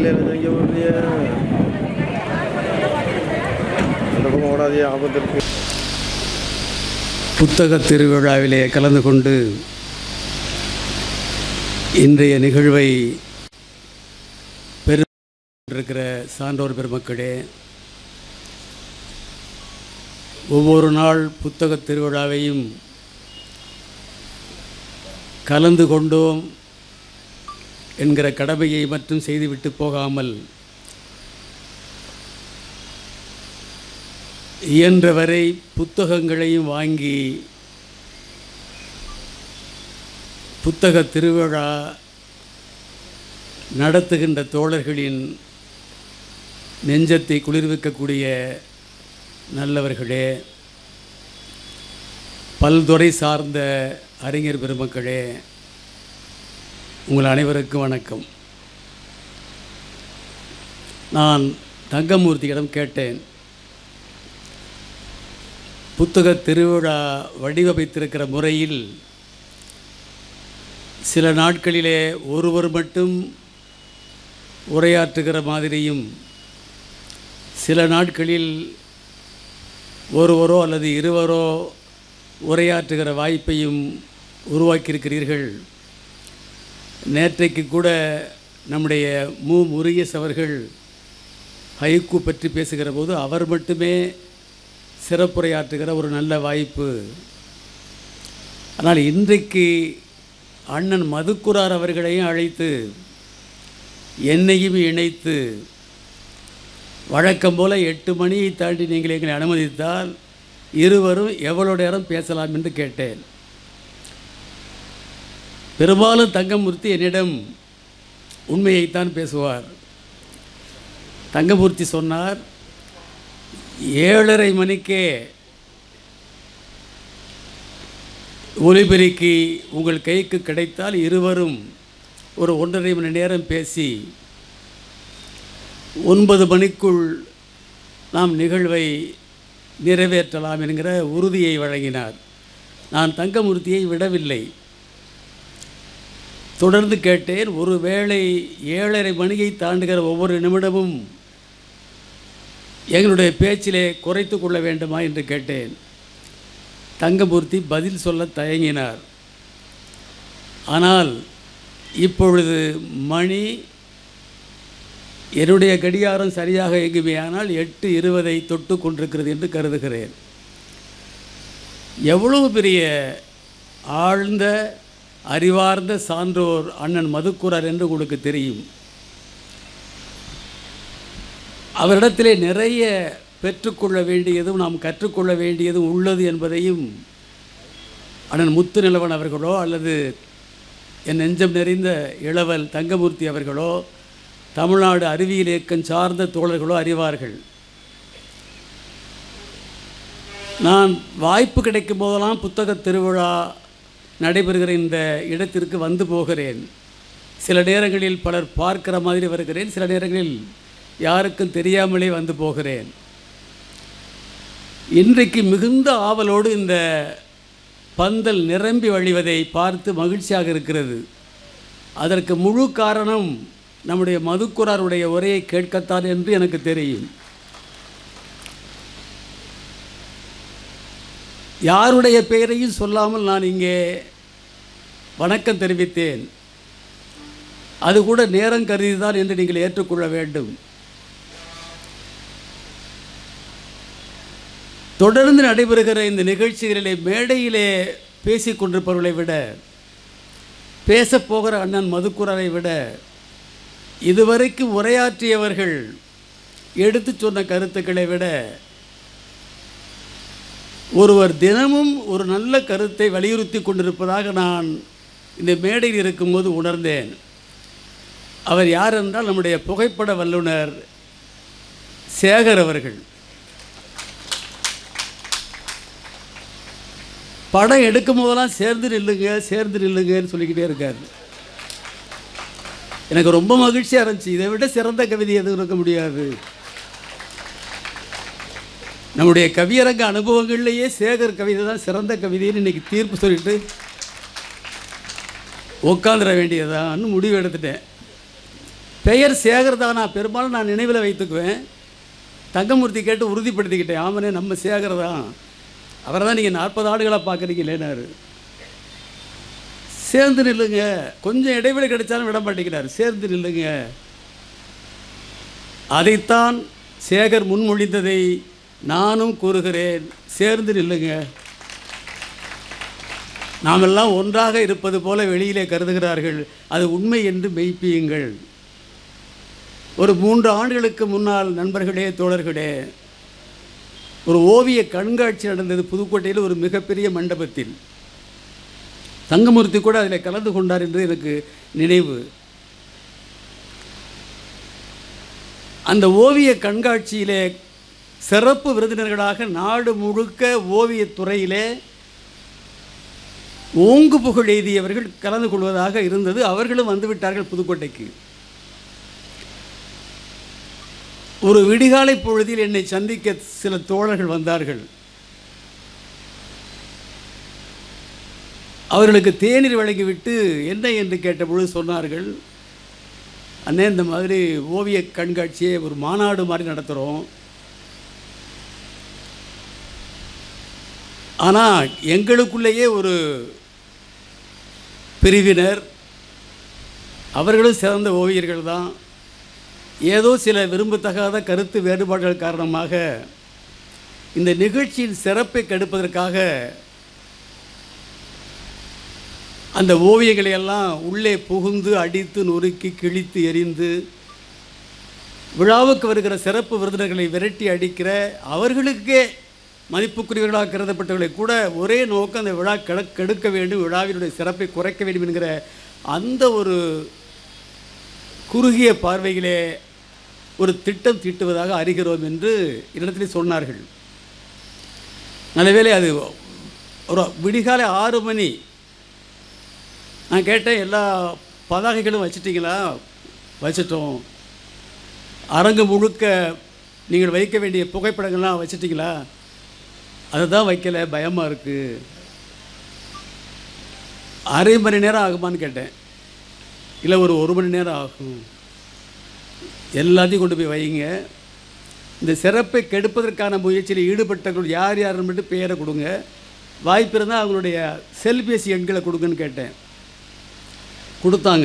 வண்டியில் என்ன செய்ய போறிய அந்த பக்கம் ஓடாதே ஆபத்து இருக்கு புத்தக திருவிழாவிலே கலந்து கொண்டு இன்றைய நிகழ்வை பெருக்கிற சான்றோர் பெருமக்களே ஒவ்வொரு நாள் புத்தக திருவிழாவையும் கலந்து கொண்டோம் என்கிற கடமையை மட்டும் செய்துவிட்டு போகாமல் இயன்றவரை புத்தகங்களையும் வாங்கி புத்தக திருவிழா நடத்துகின்ற தோழர்களின் நெஞ்சத்தை குளிர்விக்கக்கூடிய நல்லவர்களே பல்துறை சார்ந்த அறிஞர் பெருமக்களே உங்கள் அனைவருக்கும் வணக்கம் நான் தங்கமூர்த்தியிடம் கேட்டேன் புத்தக திருவிழா வடிவமைத்திருக்கிற முறையில் சில நாட்களிலே ஒருவர் மட்டும் உரையாற்றுகிற மாதிரியும் சில நாட்களில் ஒருவரோ அல்லது இருவரோ உரையாற்றுகிற வாய்ப்பையும் உருவாக்கியிருக்கிறீர்கள் நேற்றைக்கு கூட நம்முடைய மு முருகேஷ் அவர்கள் ஹைக்கூ பற்றி பேசுகிற போது அவர் மட்டுமே சிறப்புரையாற்றுகிற ஒரு நல்ல வாய்ப்பு ஆனால் இன்றைக்கு அண்ணன் மதுக்குரார் அவர்களையும் அழைத்து என்னையும் இணைத்து வழக்கம் போல் எட்டு மணியை தாண்டி நீங்கள் எங்களை அனுமதித்தால் இருவரும் எவ்வளோ நேரம் பேசலாம் என்று கேட்டேன் பெரும்பாலும் தங்கமூர்த்தி என்னிடம் உண்மையைத்தான் பேசுவார் தங்கமூர்த்தி சொன்னார் ஏழரை மணிக்கே ஒலிபெருக்கி உங்கள் கைக்கு கிடைத்தால் இருவரும் ஒரு ஒன்றரை மணி நேரம் பேசி ஒன்பது மணிக்குள் நாம் நிகழ்வை நிறைவேற்றலாம் என்கிற உறுதியை வழங்கினார் நான் தங்கமூர்த்தியை விடவில்லை தொடர்ந்து கேட்டேன் ஒருவேளை ஏழரை மணியை தாண்டுகிற ஒவ்வொரு நிமிடமும் எங்களுடைய பேச்சிலே குறைத்து கொள்ள வேண்டுமா என்று கேட்டேன் தங்கமூர்த்தி பதில் சொல்ல தயங்கினார் ஆனால் இப்பொழுது மணி என்னுடைய கடிகாரம் சரியாக இயங்குமையானால் எட்டு இருபதை தொட்டு கொண்டிருக்கிறது என்று கருதுகிறேன் எவ்வளவு பெரிய ஆழ்ந்த அறிவார்ந்த சான்றோர் அண்ணன் மதுக்குரார் என்று உங்களுக்கு தெரியும் அவரிடத்திலே நிறைய பெற்றுக்கொள்ள வேண்டியதும் நாம் கற்றுக்கொள்ள வேண்டியதும் உள்ளது என்பதையும் அண்ணன் முத்து நிலவன் அவர்களோ அல்லது என் நெஞ்சம் நிறைந்த இளவல் தங்கமூர்த்தி அவர்களோ தமிழ்நாடு அறிவியல் இயக்கம் சார்ந்த தோழர்களோ அறிவார்கள் நான் வாய்ப்பு கிடைக்கும் போதெல்லாம் புத்தக திருவிழா நடைபெறுகிற இந்த இடத்திற்கு வந்து போகிறேன் சில நேரங்களில் பலர் பார்க்கிற மாதிரி வருகிறேன் சில நேரங்களில் யாருக்கும் தெரியாமலே வந்து போகிறேன் இன்றைக்கு மிகுந்த ஆவலோடு இந்த பந்தல் நிரம்பி வழிவதை பார்த்து மகிழ்ச்சியாக இருக்கிறது அதற்கு முழு காரணம் நம்முடைய மதுக்குராருடைய உரையை கேட்கத்தான் என்று எனக்கு தெரியும் யாருடைய பெயரையும் சொல்லாமல் நான் இங்கே வணக்கம் தெரிவித்தேன் அது கூட நேரம் கருதிதான் என்று நீங்கள் ஏற்றுக்கொள்ள வேண்டும் தொடர்ந்து நடைபெறுகிற இந்த நிகழ்ச்சிகளிலே மேடையிலே பேசிக் கொண்டிருப்பவர்களை விட பேசப்போகிற அண்ணன் மதுக்குரரை விட இதுவரைக்கும் உரையாற்றியவர்கள் எடுத்து சொன்ன கருத்துக்களை விட ஒருவர் தினமும் ஒரு நல்ல கருத்தை வலியுறுத்தி கொண்டிருப்பதாக நான் இந்த மேடையில் இருக்கும்போது உணர்ந்தேன் அவர் யார் என்றால் நம்முடைய புகைப்பட வல்லுனர் சேகர் அவர்கள் படம் எடுக்கும் போதெல்லாம் சேர்ந்து நில்லுங்க சேர்ந்து நில்லுங்கன்னு சொல்லிக்கிட்டே இருக்கார் எனக்கு ரொம்ப மகிழ்ச்சியாக இருந்துச்சு இதை விட சிறந்த கவிதை எதுவும் இருக்க முடியாது நம்முடைய கவியரங்க அனுபவங்கள்லேயே சேகர் கவிதை தான் சிறந்த கவிதைன்னு இன்னைக்கு தீர்ப்பு சொல்லிட்டு உட்காந்துட வேண்டியதான்னு முடிவு எடுத்துட்டேன் பெயர் சேகர் தான் நான் பெரும்பாலும் நான் நினைவில் வைத்துக்குவேன் தங்கமூர்த்தி கேட்டு உறுதிப்படுத்திக்கிட்டேன் ஆமனே நம்ம சேகர் தான் அவரை தான் நீங்கள் நாற்பது ஆண்டுகளாக பார்க்குறீங்களேனாரு சேர்ந்து நில்லுங்க கொஞ்சம் இடைவெளி கிடைச்சாலும் விட மாட்டேங்கிறார் சேர்ந்து நில்லுங்க அதைத்தான் சேகர் முன்மொழிந்ததை நானும் கூறுகிறேன் சேர்ந்து நில்லுங்க நாமெல்லாம் ஒன்றாக இருப்பது போல வெளியிலே கருதுகிறார்கள் அது உண்மை என்று மெய்ப்பியுங்கள் ஒரு மூன்று ஆண்டுகளுக்கு முன்னால் நண்பர்களே தோழர்களே ஒரு ஓவிய கண்காட்சி நடந்தது புதுக்கோட்டையில் ஒரு மிகப்பெரிய மண்டபத்தில் தங்கமூர்த்தி கூட அதில் கலந்து கொண்டார் என்று எனக்கு நினைவு அந்த ஓவிய கண்காட்சியிலே சிறப்பு விருந்தினர்களாக நாடு முழுக்க ஓவியத் துறையிலே ஓங்கு புகழ் எய்தியவர்கள் கலந்து கொள்வதாக இருந்தது அவர்களும் வந்துவிட்டார்கள் புதுக்கோட்டைக்கு ஒரு விடிகாலை பொழுதில் என்னை சந்திக்க சில தோழர்கள் வந்தார்கள் அவர்களுக்கு தேநீர் வழங்கிவிட்டு என்ன என்று கேட்டபொழுது சொன்னார்கள் அண்ணே இந்த மாதிரி ஓவிய கண்காட்சியை ஒரு மாநாடு மாதிரி நடத்துகிறோம் ஆனால் எங்களுக்குள்ளேயே ஒரு பிரிவினர் அவர்களும் சிறந்த ஓவியர்கள் தான் ஏதோ சில விரும்பத்தகாத கருத்து வேறுபாடுகள் காரணமாக இந்த நிகழ்ச்சியின் சிறப்பை கெடுப்பதற்காக அந்த ஓவியங்களை எல்லாம் உள்ளே புகுந்து அடித்து நொறுக்கி கிழித்து எரிந்து விழாவுக்கு வருகிற சிறப்பு விருந்தினர்களை விரட்டி அடிக்கிற அவர்களுக்கே மதிப்புக்குரியவர்களாக கருதப்பட்டவர்களை கூட ஒரே நோக்கம் அந்த விழா கெட கெடுக்க வேண்டும் விழாவினுடைய சிறப்பை குறைக்க வேண்டும் என்கிற அந்த ஒரு குறுகிய பார்வையிலே ஒரு திட்டம் தீட்டுவதாக அறிகிறோம் என்று இடத்திலே சொன்னார்கள் நல்லவேளை அது ஒரு விடிகாலை ஆறு மணி நான் கேட்டேன் எல்லா பதாகைகளும் வச்சிட்டிங்களா வச்சிட்டோம் அரங்கு முழுக்க நீங்கள் வைக்க வேண்டிய புகைப்படங்கள்லாம் வச்சிட்டிங்களா அதை தான் வைக்கல பயமாக இருக்குது அரை மணி நேரம் ஆகுமான்னு கேட்டேன் இல்லை ஒரு ஒரு மணி நேரம் ஆகும் எல்லாத்தையும் கொண்டு போய் வைங்க இந்த சிறப்பை கெடுப்பதற்கான முயற்சியில் ஈடுபட்டவர்கள் யார் யாருன்னு மட்டும் பெயரை கொடுங்க வாய்ப்பு இருந்தால் அவங்களுடைய செல்பேசி எண்களை கொடுங்கன்னு கேட்டேன் கொடுத்தாங்க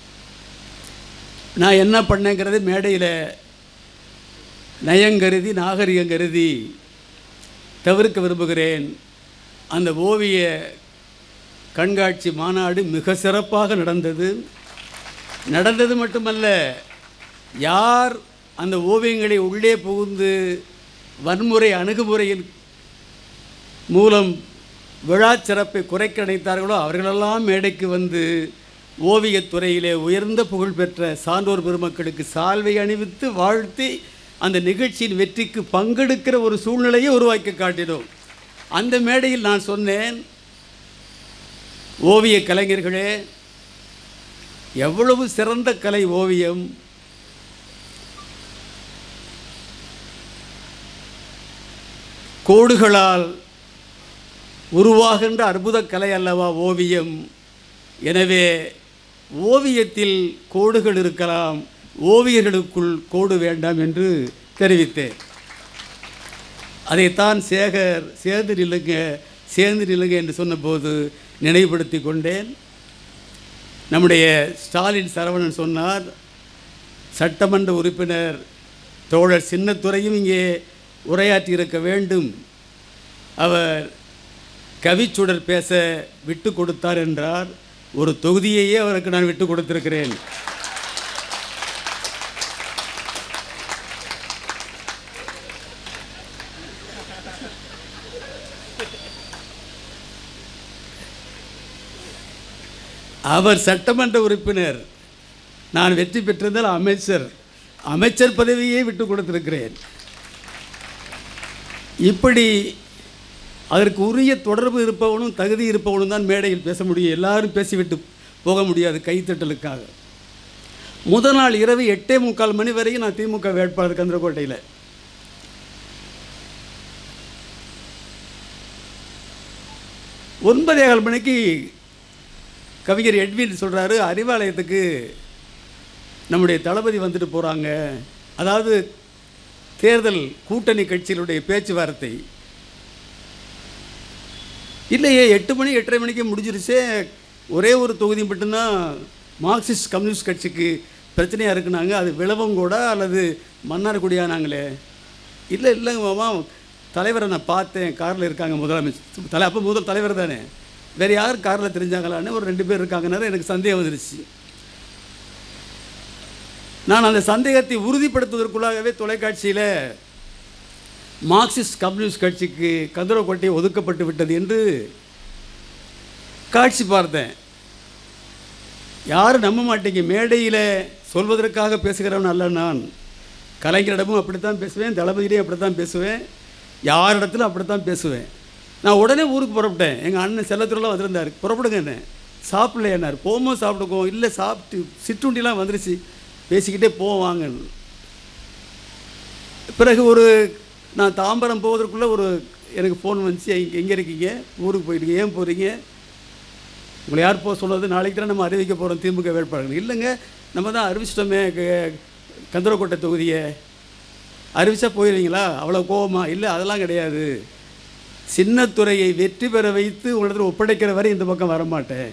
நான் என்ன பண்ணேங்கிறது மேடையில் நயங்கருதி நாகரிகம் கருதி தவிர்க்க விரும்புகிறேன் அந்த ஓவிய கண்காட்சி மாநாடு மிக சிறப்பாக நடந்தது நடந்தது மட்டுமல்ல யார் அந்த ஓவியங்களை உள்ளே புகுந்து வன்முறை அணுகுமுறையின் மூலம் விழா சிறப்பை குறைக்க நினைத்தார்களோ அவர்களெல்லாம் மேடைக்கு வந்து ஓவியத் துறையிலே உயர்ந்த புகழ் பெற்ற சான்றோர் பெருமக்களுக்கு சால்வை அணிவித்து வாழ்த்தி அந்த நிகழ்ச்சியின் வெற்றிக்கு பங்கெடுக்கிற ஒரு சூழ்நிலையை உருவாக்கி காட்டினோம் அந்த மேடையில் நான் சொன்னேன் ஓவிய கலைஞர்களே எவ்வளவு சிறந்த கலை ஓவியம் கோடுகளால் உருவாகின்ற அற்புத கலை அல்லவா ஓவியம் எனவே ஓவியத்தில் கோடுகள் இருக்கலாம் ஓவியர்களுக்குள் கோடு வேண்டாம் என்று தெரிவித்தேன் அதைத்தான் சேகர் சேர்ந்து நில்லுங்க சேர்ந்து நில்லுங்க என்று சொன்னபோது நினைவுபடுத்தி கொண்டேன் நம்முடைய ஸ்டாலின் சரவணன் சொன்னார் சட்டமன்ற உறுப்பினர் தோழர் சின்னத்துறையும் இங்கே உரையாற்றி இருக்க வேண்டும் அவர் கவிச்சுடர் பேச விட்டு கொடுத்தார் என்றார் ஒரு தொகுதியையே அவருக்கு நான் விட்டு கொடுத்திருக்கிறேன் அவர் சட்டமன்ற உறுப்பினர் நான் வெற்றி பெற்றிருந்தால் அமைச்சர் அமைச்சர் பதவியை விட்டு கொடுத்திருக்கிறேன் இப்படி அதற்கு உரிய தொடர்பு இருப்பவனும் தகுதி இருப்பவனும் தான் மேடையில் பேச முடியும் எல்லாரும் பேசிவிட்டு போக முடியாது கைத்தட்டலுக்காக முதல் நாள் இரவு எட்டே முக்கால் மணி வரையும் நான் திமுக வேட்பாளர் கந்தரக்கோட்டையில் ஒன்பதே கால் மணிக்கு கவிஞர் எட்வின் சொல்கிறாரு அறிவாலயத்துக்கு நம்முடைய தளபதி வந்துட்டு போகிறாங்க அதாவது தேர்தல் கூட்டணி கட்சிகளுடைய பேச்சுவார்த்தை இல்லையே எட்டு மணி எட்டரை மணிக்கு முடிஞ்சிருச்சே ஒரே ஒரு தொகுதி மட்டும்தான் மார்க்சிஸ்ட் கம்யூனிஸ்ட் கட்சிக்கு பிரச்சனையாக இருக்குனாங்க அது விளவங்கூடா அல்லது மன்னார்குடியானாங்களே இல்லை இல்லைங்க மாமா தலைவரை நான் பார்த்தேன் காரில் இருக்காங்க முதலமைச்சர் தலை அப்போ முதல் தலைவர் தானே வேறு யார் காரில் தெரிஞ்சாங்களான்னு ஒரு ரெண்டு பேர் இருக்காங்கன்னாரு எனக்கு சந்தேகம் வந்துருச்சு நான் அந்த சந்தேகத்தை உறுதிப்படுத்துவதற்குள்ளாகவே தொலைக்காட்சியில் மார்க்சிஸ்ட் கம்யூனிஸ்ட் கட்சிக்கு கதிரக்கோட்டை ஒதுக்கப்பட்டு விட்டது என்று காட்சி பார்த்தேன் யாரும் நம்ப மாட்டீங்க மேடையில் சொல்வதற்காக பேசுகிறவன் அல்ல நான் கலைஞரிடமும் அப்படித்தான் பேசுவேன் தளபதியிடையும் அப்படித்தான் பேசுவேன் யாரிடத்திலும் அப்படித்தான் பேசுவேன் நான் உடனே ஊருக்கு புறப்பட்டேன் எங்கள் அண்ணன் செல்லத்துறைலாம் வந்திருந்தார் புறப்படுங்க என்ன சாப்பிடலையானார் போகும்போது சாப்பிட்டுக்குவோம் இல்லை சாப்பிட்டு சிற்றுண்டிலாம் வந்துருச்சு பேசிக்கிட்டே போவோம் வாங்கன்னு பிறகு ஒரு நான் தாம்பரம் போவதற்குள்ளே ஒரு எனக்கு ஃபோன் வந்துச்சு எங்கே எங்கே இருக்கீங்க ஊருக்கு போயிட்டீங்க ஏன் போகிறீங்க உங்களை யார் போக சொன்னது நாளைக்கு தான் நம்ம அறிவிக்க போகிறோம் திமுக வேட்பாளர்கள் இல்லைங்க நம்ம தான் அறிவிச்சிட்டோமே க- கந்தரக்கோட்டை தொகுதியை அறிவிச்சா போயிடுவீங்களா அவ்வளோ கோவமா இல்லை அதெல்லாம் கிடையாது சின்னத்துறையை வெற்றி பெற வைத்து உங்களிடத்தில் ஒப்படைக்கிற வரை இந்த பக்கம் வரமாட்டேன்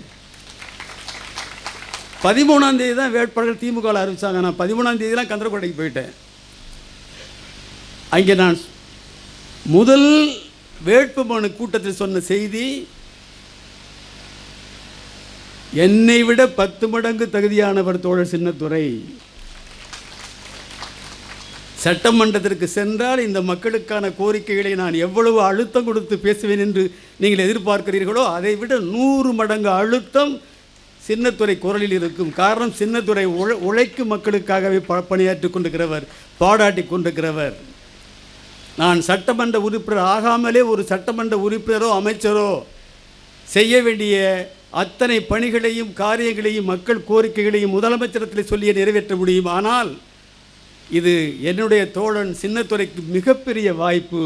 பதிமூணாம் தேதி தான் வேட்பாளர்கள் திமுகவில் அறிவிச்சாங்க நான் பதிமூணாம் தேதிலாம் கந்தரக்கோட்டைக்கு போயிட்டேன் அங்கே நான் முதல் வேட்புமனு கூட்டத்தில் சொன்ன செய்தி என்னை விட பத்து மடங்கு தகுதியானவர் தோழர் சின்னத்துரை சட்டமன்றத்திற்கு சென்றால் இந்த மக்களுக்கான கோரிக்கைகளை நான் எவ்வளவு அழுத்தம் கொடுத்து பேசுவேன் என்று நீங்கள் எதிர்பார்க்கிறீர்களோ அதை விட நூறு மடங்கு அழுத்தம் சின்னத்துறை குரலில் இருக்கும் காரணம் சின்னத்துறை உழ உழைக்கும் மக்களுக்காகவே ப பணியாற்றிக் கொண்டிருக்கிறவர் பாடாட்டி கொண்டிருக்கிறவர் நான் சட்டமன்ற உறுப்பினர் ஆகாமலே ஒரு சட்டமன்ற உறுப்பினரோ அமைச்சரோ செய்ய வேண்டிய அத்தனை பணிகளையும் காரியங்களையும் மக்கள் கோரிக்கைகளையும் முதலமைச்சரத்தில் சொல்லியே நிறைவேற்ற முடியும் ஆனால் இது என்னுடைய தோழன் சின்னத்துறைக்கு மிகப்பெரிய வாய்ப்பு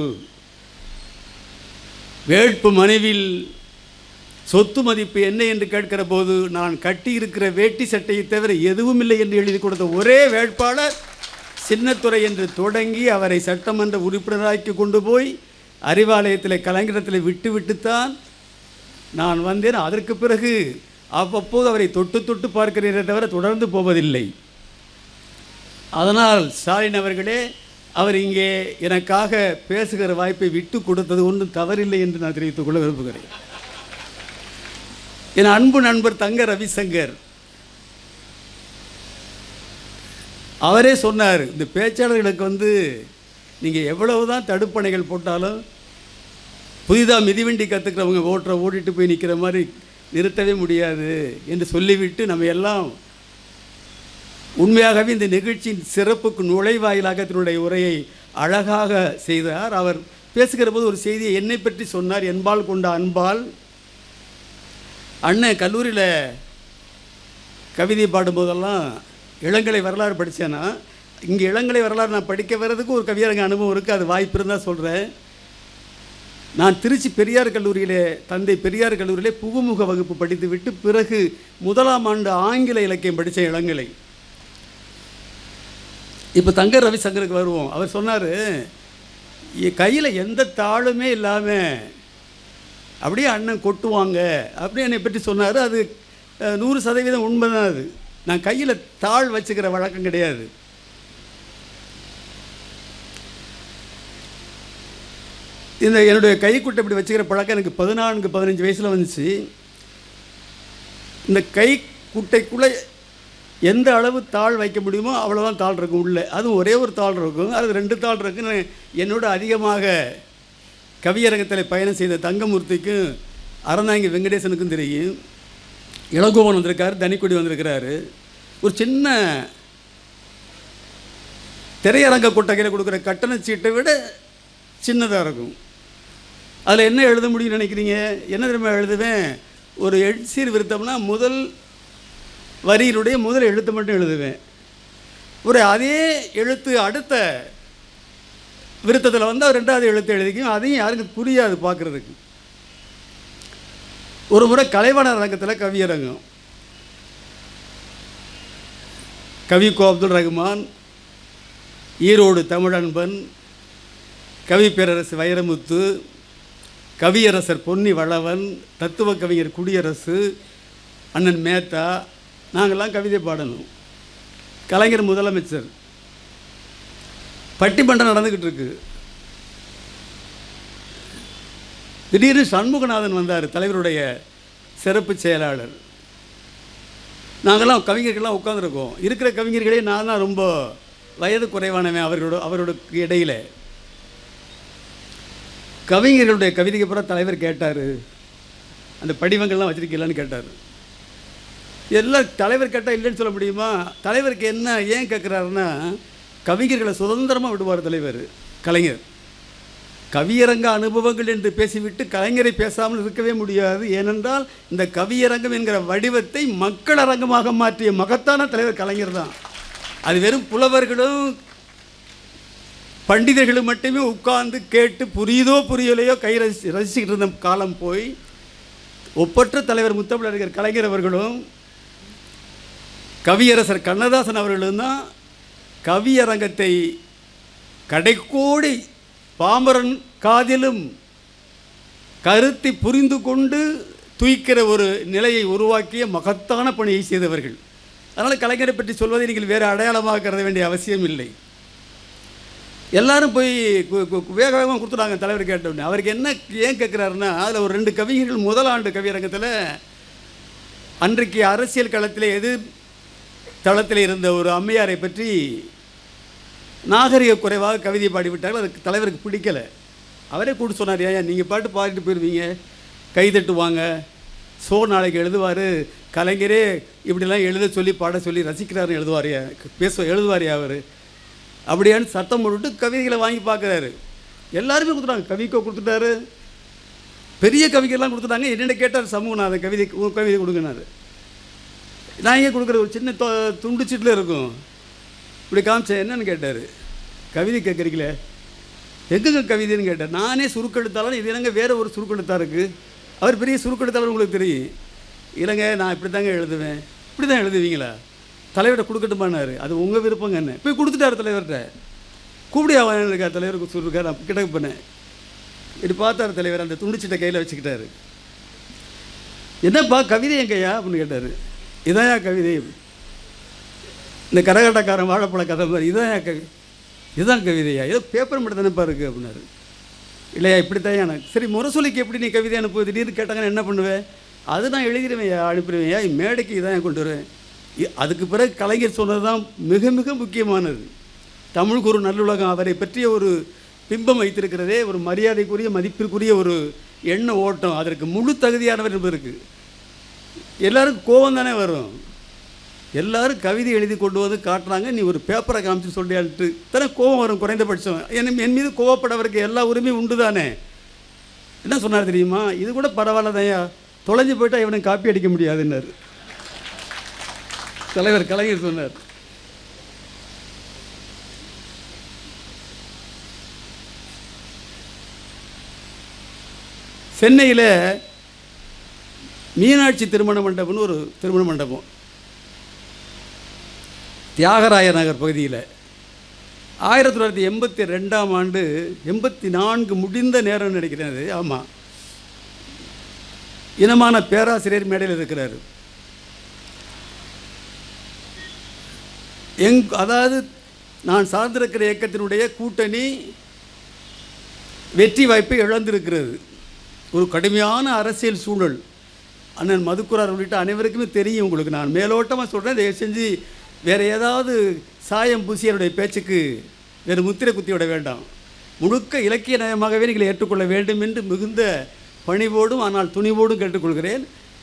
வேட்பு மனுவில் சொத்து மதிப்பு என்ன என்று கேட்கிற போது நான் கட்டியிருக்கிற வேட்டி சட்டையை தவிர எதுவும் இல்லை என்று எழுதி கொடுத்த ஒரே வேட்பாளர் சின்னத்துறை என்று தொடங்கி அவரை சட்டமன்ற உறுப்பினராக்கி கொண்டு போய் அறிவாலயத்தில் கலைஞரத்தில் விட்டு விட்டுத்தான் நான் வந்தேன் அதற்கு பிறகு அவ்வப்போது அவரை தொட்டு தொட்டு பார்க்கிறீரே தவிர தொடர்ந்து போவதில்லை அதனால் ஸ்டாலின் அவர்களே அவர் இங்கே எனக்காக பேசுகிற வாய்ப்பை விட்டு கொடுத்தது ஒன்றும் தவறில்லை என்று நான் தெரிவித்துக் கொள்ள விரும்புகிறேன் என் அன்பு நண்பர் தங்க ரவிசங்கர் அவரே சொன்னார் இந்த பேச்சாளர்களுக்கு வந்து நீங்கள் எவ்வளவு தான் தடுப்பணைகள் போட்டாலும் புதிதாக மிதிவண்டி கற்றுக்கிறவங்க ஓட்டுற ஓட்டிட்டு போய் நிற்கிற மாதிரி நிறுத்தவே முடியாது என்று சொல்லிவிட்டு நம்ம எல்லாம் உண்மையாகவே இந்த நிகழ்ச்சியின் சிறப்புக்கு நுழைவாயிலாக தன்னுடைய உரையை அழகாக செய்தார் அவர் பேசுகிற போது ஒரு செய்தியை என்னை பற்றி சொன்னார் என்பால் கொண்ட அன்பால் அண்ணன் கல்லூரியில் கவிதை பாடும்போதெல்லாம் இளங்கலை வரலாறு படித்தேன்னா இங்கே இளங்கலை வரலாறு நான் படிக்க வர்றதுக்கு ஒரு கவியரங்க அனுபவம் இருக்குது அது வாய்ப்பு இருந்தால் சொல்கிறேன் நான் திருச்சி பெரியார் கல்லூரியிலே தந்தை பெரியார் கல்லூரியிலே புகுமுக வகுப்பு படித்து விட்டு பிறகு முதலாம் ஆண்டு ஆங்கில இலக்கியம் படித்த இளங்கலை இப்போ தங்க ரவிசங்கருக்கு வருவோம் அவர் சொன்னார் கையில் எந்த தாளுமே இல்லாமல் அப்படியே அண்ணன் கொட்டுவாங்க அப்படி என்னை பற்றி சொன்னார் அது அஹ், நூறு சதவீதம் உண்மைதான் அது நான் கையில் தாள் வச்சுக்கிற வழக்கம் கிடையாது இந்த என்னுடைய கைக்குட்டை இப்படி வச்சுக்கிற பழக்கம் எனக்கு பதினான்கு பதினஞ்சு வயசில் வந்துச்சு இந்த கை குட்டைக்குள்ளே எந்த அளவு தாள் வைக்க முடியுமோ அவ்வளோதான் தாள் இருக்கும் உள்ளே அதுவும் ஒரே ஒரு தாள் இருக்கும் அது ரெண்டு தாள் இருக்குன்னு என்னோட அதிகமாக கவியரங்கத்தில் பயணம் செய்த தங்கமூர்த்திக்கும் அறந்தாங்கி வெங்கடேசனுக்கும் தெரியும் இளங்கோவன் வந்திருக்காரு தனிக்குடி வந்திருக்கிறாரு ஒரு சின்ன திரையரங்க கொட்டகையில் கொடுக்குற கட்டண சீட்டை விட சின்னதாக இருக்கும் அதில் என்ன எழுத முடியும்னு நினைக்கிறீங்க என்ன தெரியுமா எழுதுவேன் ஒரு எட்சீர் விருத்தம்னா முதல் வரியினுடைய முதல் எழுத்து மட்டும் எழுதுவேன் ஒரு அதே எழுத்து அடுத்த விருத்தத்தில் வந்து அவர் ரெண்டாவது எழுத்து எழுதிக்கும் அதையும் யாருக்கும் புரியாது பார்க்குறதுக்கு ஒரு முறை கலைவாணர் அரங்கத்தில் கவியரங்கம் கவி கோ அப்துல் ரஹ்மான் ஈரோடு தமிழன்பன் கவி பேரரசு வைரமுத்து கவியரசர் பொன்னி வளவன் தத்துவ கவிஞர் குடியரசு அண்ணன் மேத்தா நாங்கள்லாம் கவிதை பாடணும் கலைஞர் முதலமைச்சர் பட்டிமன்றம் நடந்துக்கிட்டு இருக்கு திடீர்னு சண்முகநாதன் வந்தார் தலைவருடைய சிறப்பு செயலாளர் நாங்கள்லாம் கவிஞர்கள்லாம் உட்காந்துருக்கோம் இருக்கிற கவிஞர்களே நான் தான் ரொம்ப வயது குறைவானவன் அவர்களோட அவர்களுக்கு இடையில கவிஞர்களுடைய கவிதைக்கு அப்புறம் தலைவர் கேட்டார் அந்த படிவங்கள்லாம் வச்சிருக்கீங்களான்னு கேட்டார் எல்லாம் தலைவர் கேட்டால் இல்லைன்னு சொல்ல முடியுமா தலைவருக்கு என்ன ஏன் கேட்குறாருன்னா கவிஞர்களை சுதந்திரமாக விடுவார் தலைவர் கலைஞர் கவியரங்க அனுபவங்கள் என்று பேசிவிட்டு கலைஞரை பேசாமல் இருக்கவே முடியாது ஏனென்றால் இந்த கவியரங்கம் என்கிற வடிவத்தை மக்கள் அரங்கமாக மாற்றிய மகத்தான தலைவர் கலைஞர் தான் அது வெறும் புலவர்களும் பண்டிதர்களும் மட்டுமே உட்கார்ந்து கேட்டு புரியுதோ புரியலையோ கை ரசி ரசிச்சுக்கிட்டு இருந்த காலம் போய் ஒப்பற்ற தலைவர் முத்தமிழறிஞர் கலைஞர் அவர்களும் கவியரசர் கண்ணதாசன் அவர்களும் தான் கவியரங்கத்தை கடைக்கோடி பாமரன் காதிலும் கருத்தை புரிந்து கொண்டு தூய்க்கிற ஒரு நிலையை உருவாக்கிய மகத்தான பணியை செய்தவர்கள் அதனால் கலைஞரை பற்றி சொல்வதை நீங்கள் வேறு அடையாளமாக கருத வேண்டிய அவசியம் இல்லை எல்லாரும் போய் கு- கு- வேக வேகமாக கொடுத்துட்டாங்க தலைவர் கேட்டவுடனே அவருக்கு என்ன ஏன் கேட்குறாருன்னா அதில் ஒரு ரெண்டு கவிஞர்கள் முதல் ஆண்டு கவியரங்கத்தில் அன்றைக்கு அரசியல் களத்தில் எது தளத்தில் இருந்த ஒரு அம்மையாரை பற்றி நாகரிக குறைவாக கவிதை பாடிவிட்டார்கள் அதுக்கு தலைவருக்கு பிடிக்கலை அவரே கூட்டு சொன்னார் ஏன் நீங்கள் பாட்டு பாடிட்டு போயிடுவீங்க கை தட்டுவாங்க சோ நாளைக்கு எழுதுவார் கலைஞரே இப்படிலாம் எழுத சொல்லி பாட சொல்லி ரசிக்கிறாருன்னு எழுதுவாரியா பேச எழுதுவாரியா அவர் அப்படியான்னு சத்தம் போட்டுட்டு கவிதைகளை வாங்கி பார்க்குறாரு எல்லாருமே கொடுத்துட்டாங்க கவிக்கோ கொடுத்துட்டாரு பெரிய கவிஞர்லாம் கொடுத்துட்டாங்க என்னென்ன கேட்டார் சமூகநாதன் கவிதை உங்க கவிதை கொடுங்கினாரு நான் ஏன் கொடுக்குற ஒரு சின்ன தொ துண்டு சீட்டில் இருக்கும் இப்படி காமிச்சேன் என்னன்னு கேட்டார் கவிதை கேட்குறீங்களே எங்கங்க கவிதைன்னு கேட்டார் நானே சுருக்கெடுத்தாலும் இது என்னங்க வேறு ஒரு சுருக்கெடுத்தா இருக்குது அவர் பெரிய சுருக்கெடுத்தாலும் உங்களுக்கு தெரியும் இல்லைங்க நான் இப்படி தாங்க எழுதுவேன் இப்படி தான் எழுதுவீங்களா தலைவர்கிட்ட கொடுக்கட்டுமானாரு அது உங்கள் விருப்பங்க என்ன போய் கொடுத்துட்டாரு தலைவர்கிட்ட கூப்பிடி அவன் இருக்கா தலைவருக்கு சொல்லிருக்காரு நான் கிட்ட பண்ணேன் இப்படி பார்த்தாரு தலைவர் அந்த துண்டுச்சிட்ட கையில் வச்சுக்கிட்டாரு என்னப்பா கவிதை எங்கய்யா அப்படின்னு கேட்டார் இதாயா கவிதை இந்த கரகாட்டக்காரன் வாழைப்பழ கதை மாதிரி இதான் கவி இதுதான் கவிதையா ஏதோ பேப்பர் மட்டும் தானேப்பா இருக்குது அப்படின்னாரு இல்லையா இப்படி தான் எனக்கு சரி முரசொலிக்கு எப்படி நீ கவிதை அனுப்பு திடீர்னு கேட்டாங்கன்னா என்ன பண்ணுவேன் அது நான் எழுதிடுவேன்யா அனுப்பிடுவேன்யா மேடைக்கு இதான் கொண்டு வருவேன் இ- அதுக்கு பிறகு கலைஞர் சொன்னது தான் மிக மிக முக்கியமானது தமிழுக்கு ஒரு நல்லுலகம் அவரை பற்றிய ஒரு பிம்பம் வைத்திருக்கிறதே ஒரு மரியாதைக்குரிய மதிப்பிற்குரிய ஒரு எண்ண ஓட்டம் அதற்கு முழு தகுதியானவர் என்பதற்கு எல்லாருக்கும் கோபம் தானே வரும் எல்லாரும் கவிதை எழுதி கொண்டு வந்து காட்டுறாங்க நீ ஒரு பேப்பரை காமிச்சு சொல்லியான்ட்டு தானே கோபம் வரும் குறைந்தபட்சம் என் என் மீது கோவப்படவருக்கு எல்லா உரிமையும் உண்டு தானே என்ன சொன்னார் தெரியுமா இது கூட பரவாயில்ல தான்யா தொலைஞ்சு போயிட்டா இவனுக்கு காப்பி அடிக்க முடியாதுன்னாரு தலைவர் கலைஞர் சொன்னார் சென்னையில் மீனாட்சி திருமண மண்டபம்னு ஒரு திருமண மண்டபம் தியாகராய நகர் பகுதியில் ஆயிரத்தி தொள்ளாயிரத்தி எண்பத்தி ரெண்டாம் ஆண்டு எண்பத்தி நான்கு முடிந்த நேரம் நினைக்கிறேன் அது ஆமாம் இனமான பேராசிரியர் மேடையில் இருக்கிறார் எங் அதாவது நான் சார்ந்திருக்கிற இயக்கத்தினுடைய கூட்டணி வெற்றி வாய்ப்பை இழந்திருக்கிறது ஒரு கடுமையான அரசியல் சூழல் அண்ணன் மதுக்குரார் உள்ளிட்ட அனைவருக்குமே தெரியும் உங்களுக்கு நான் மேலோட்டமாக சொல்கிறேன் தயவு செஞ்சு வேறு ஏதாவது சாயம் பூசியருடைய பேச்சுக்கு வேறு முத்திரை குத்தி விட வேண்டாம் முழுக்க இலக்கிய நயமாகவே நீங்கள் ஏற்றுக்கொள்ள வேண்டும் என்று மிகுந்த பணிவோடும் ஆனால் துணிவோடும் கேட்டுக்கொள்கிறேன்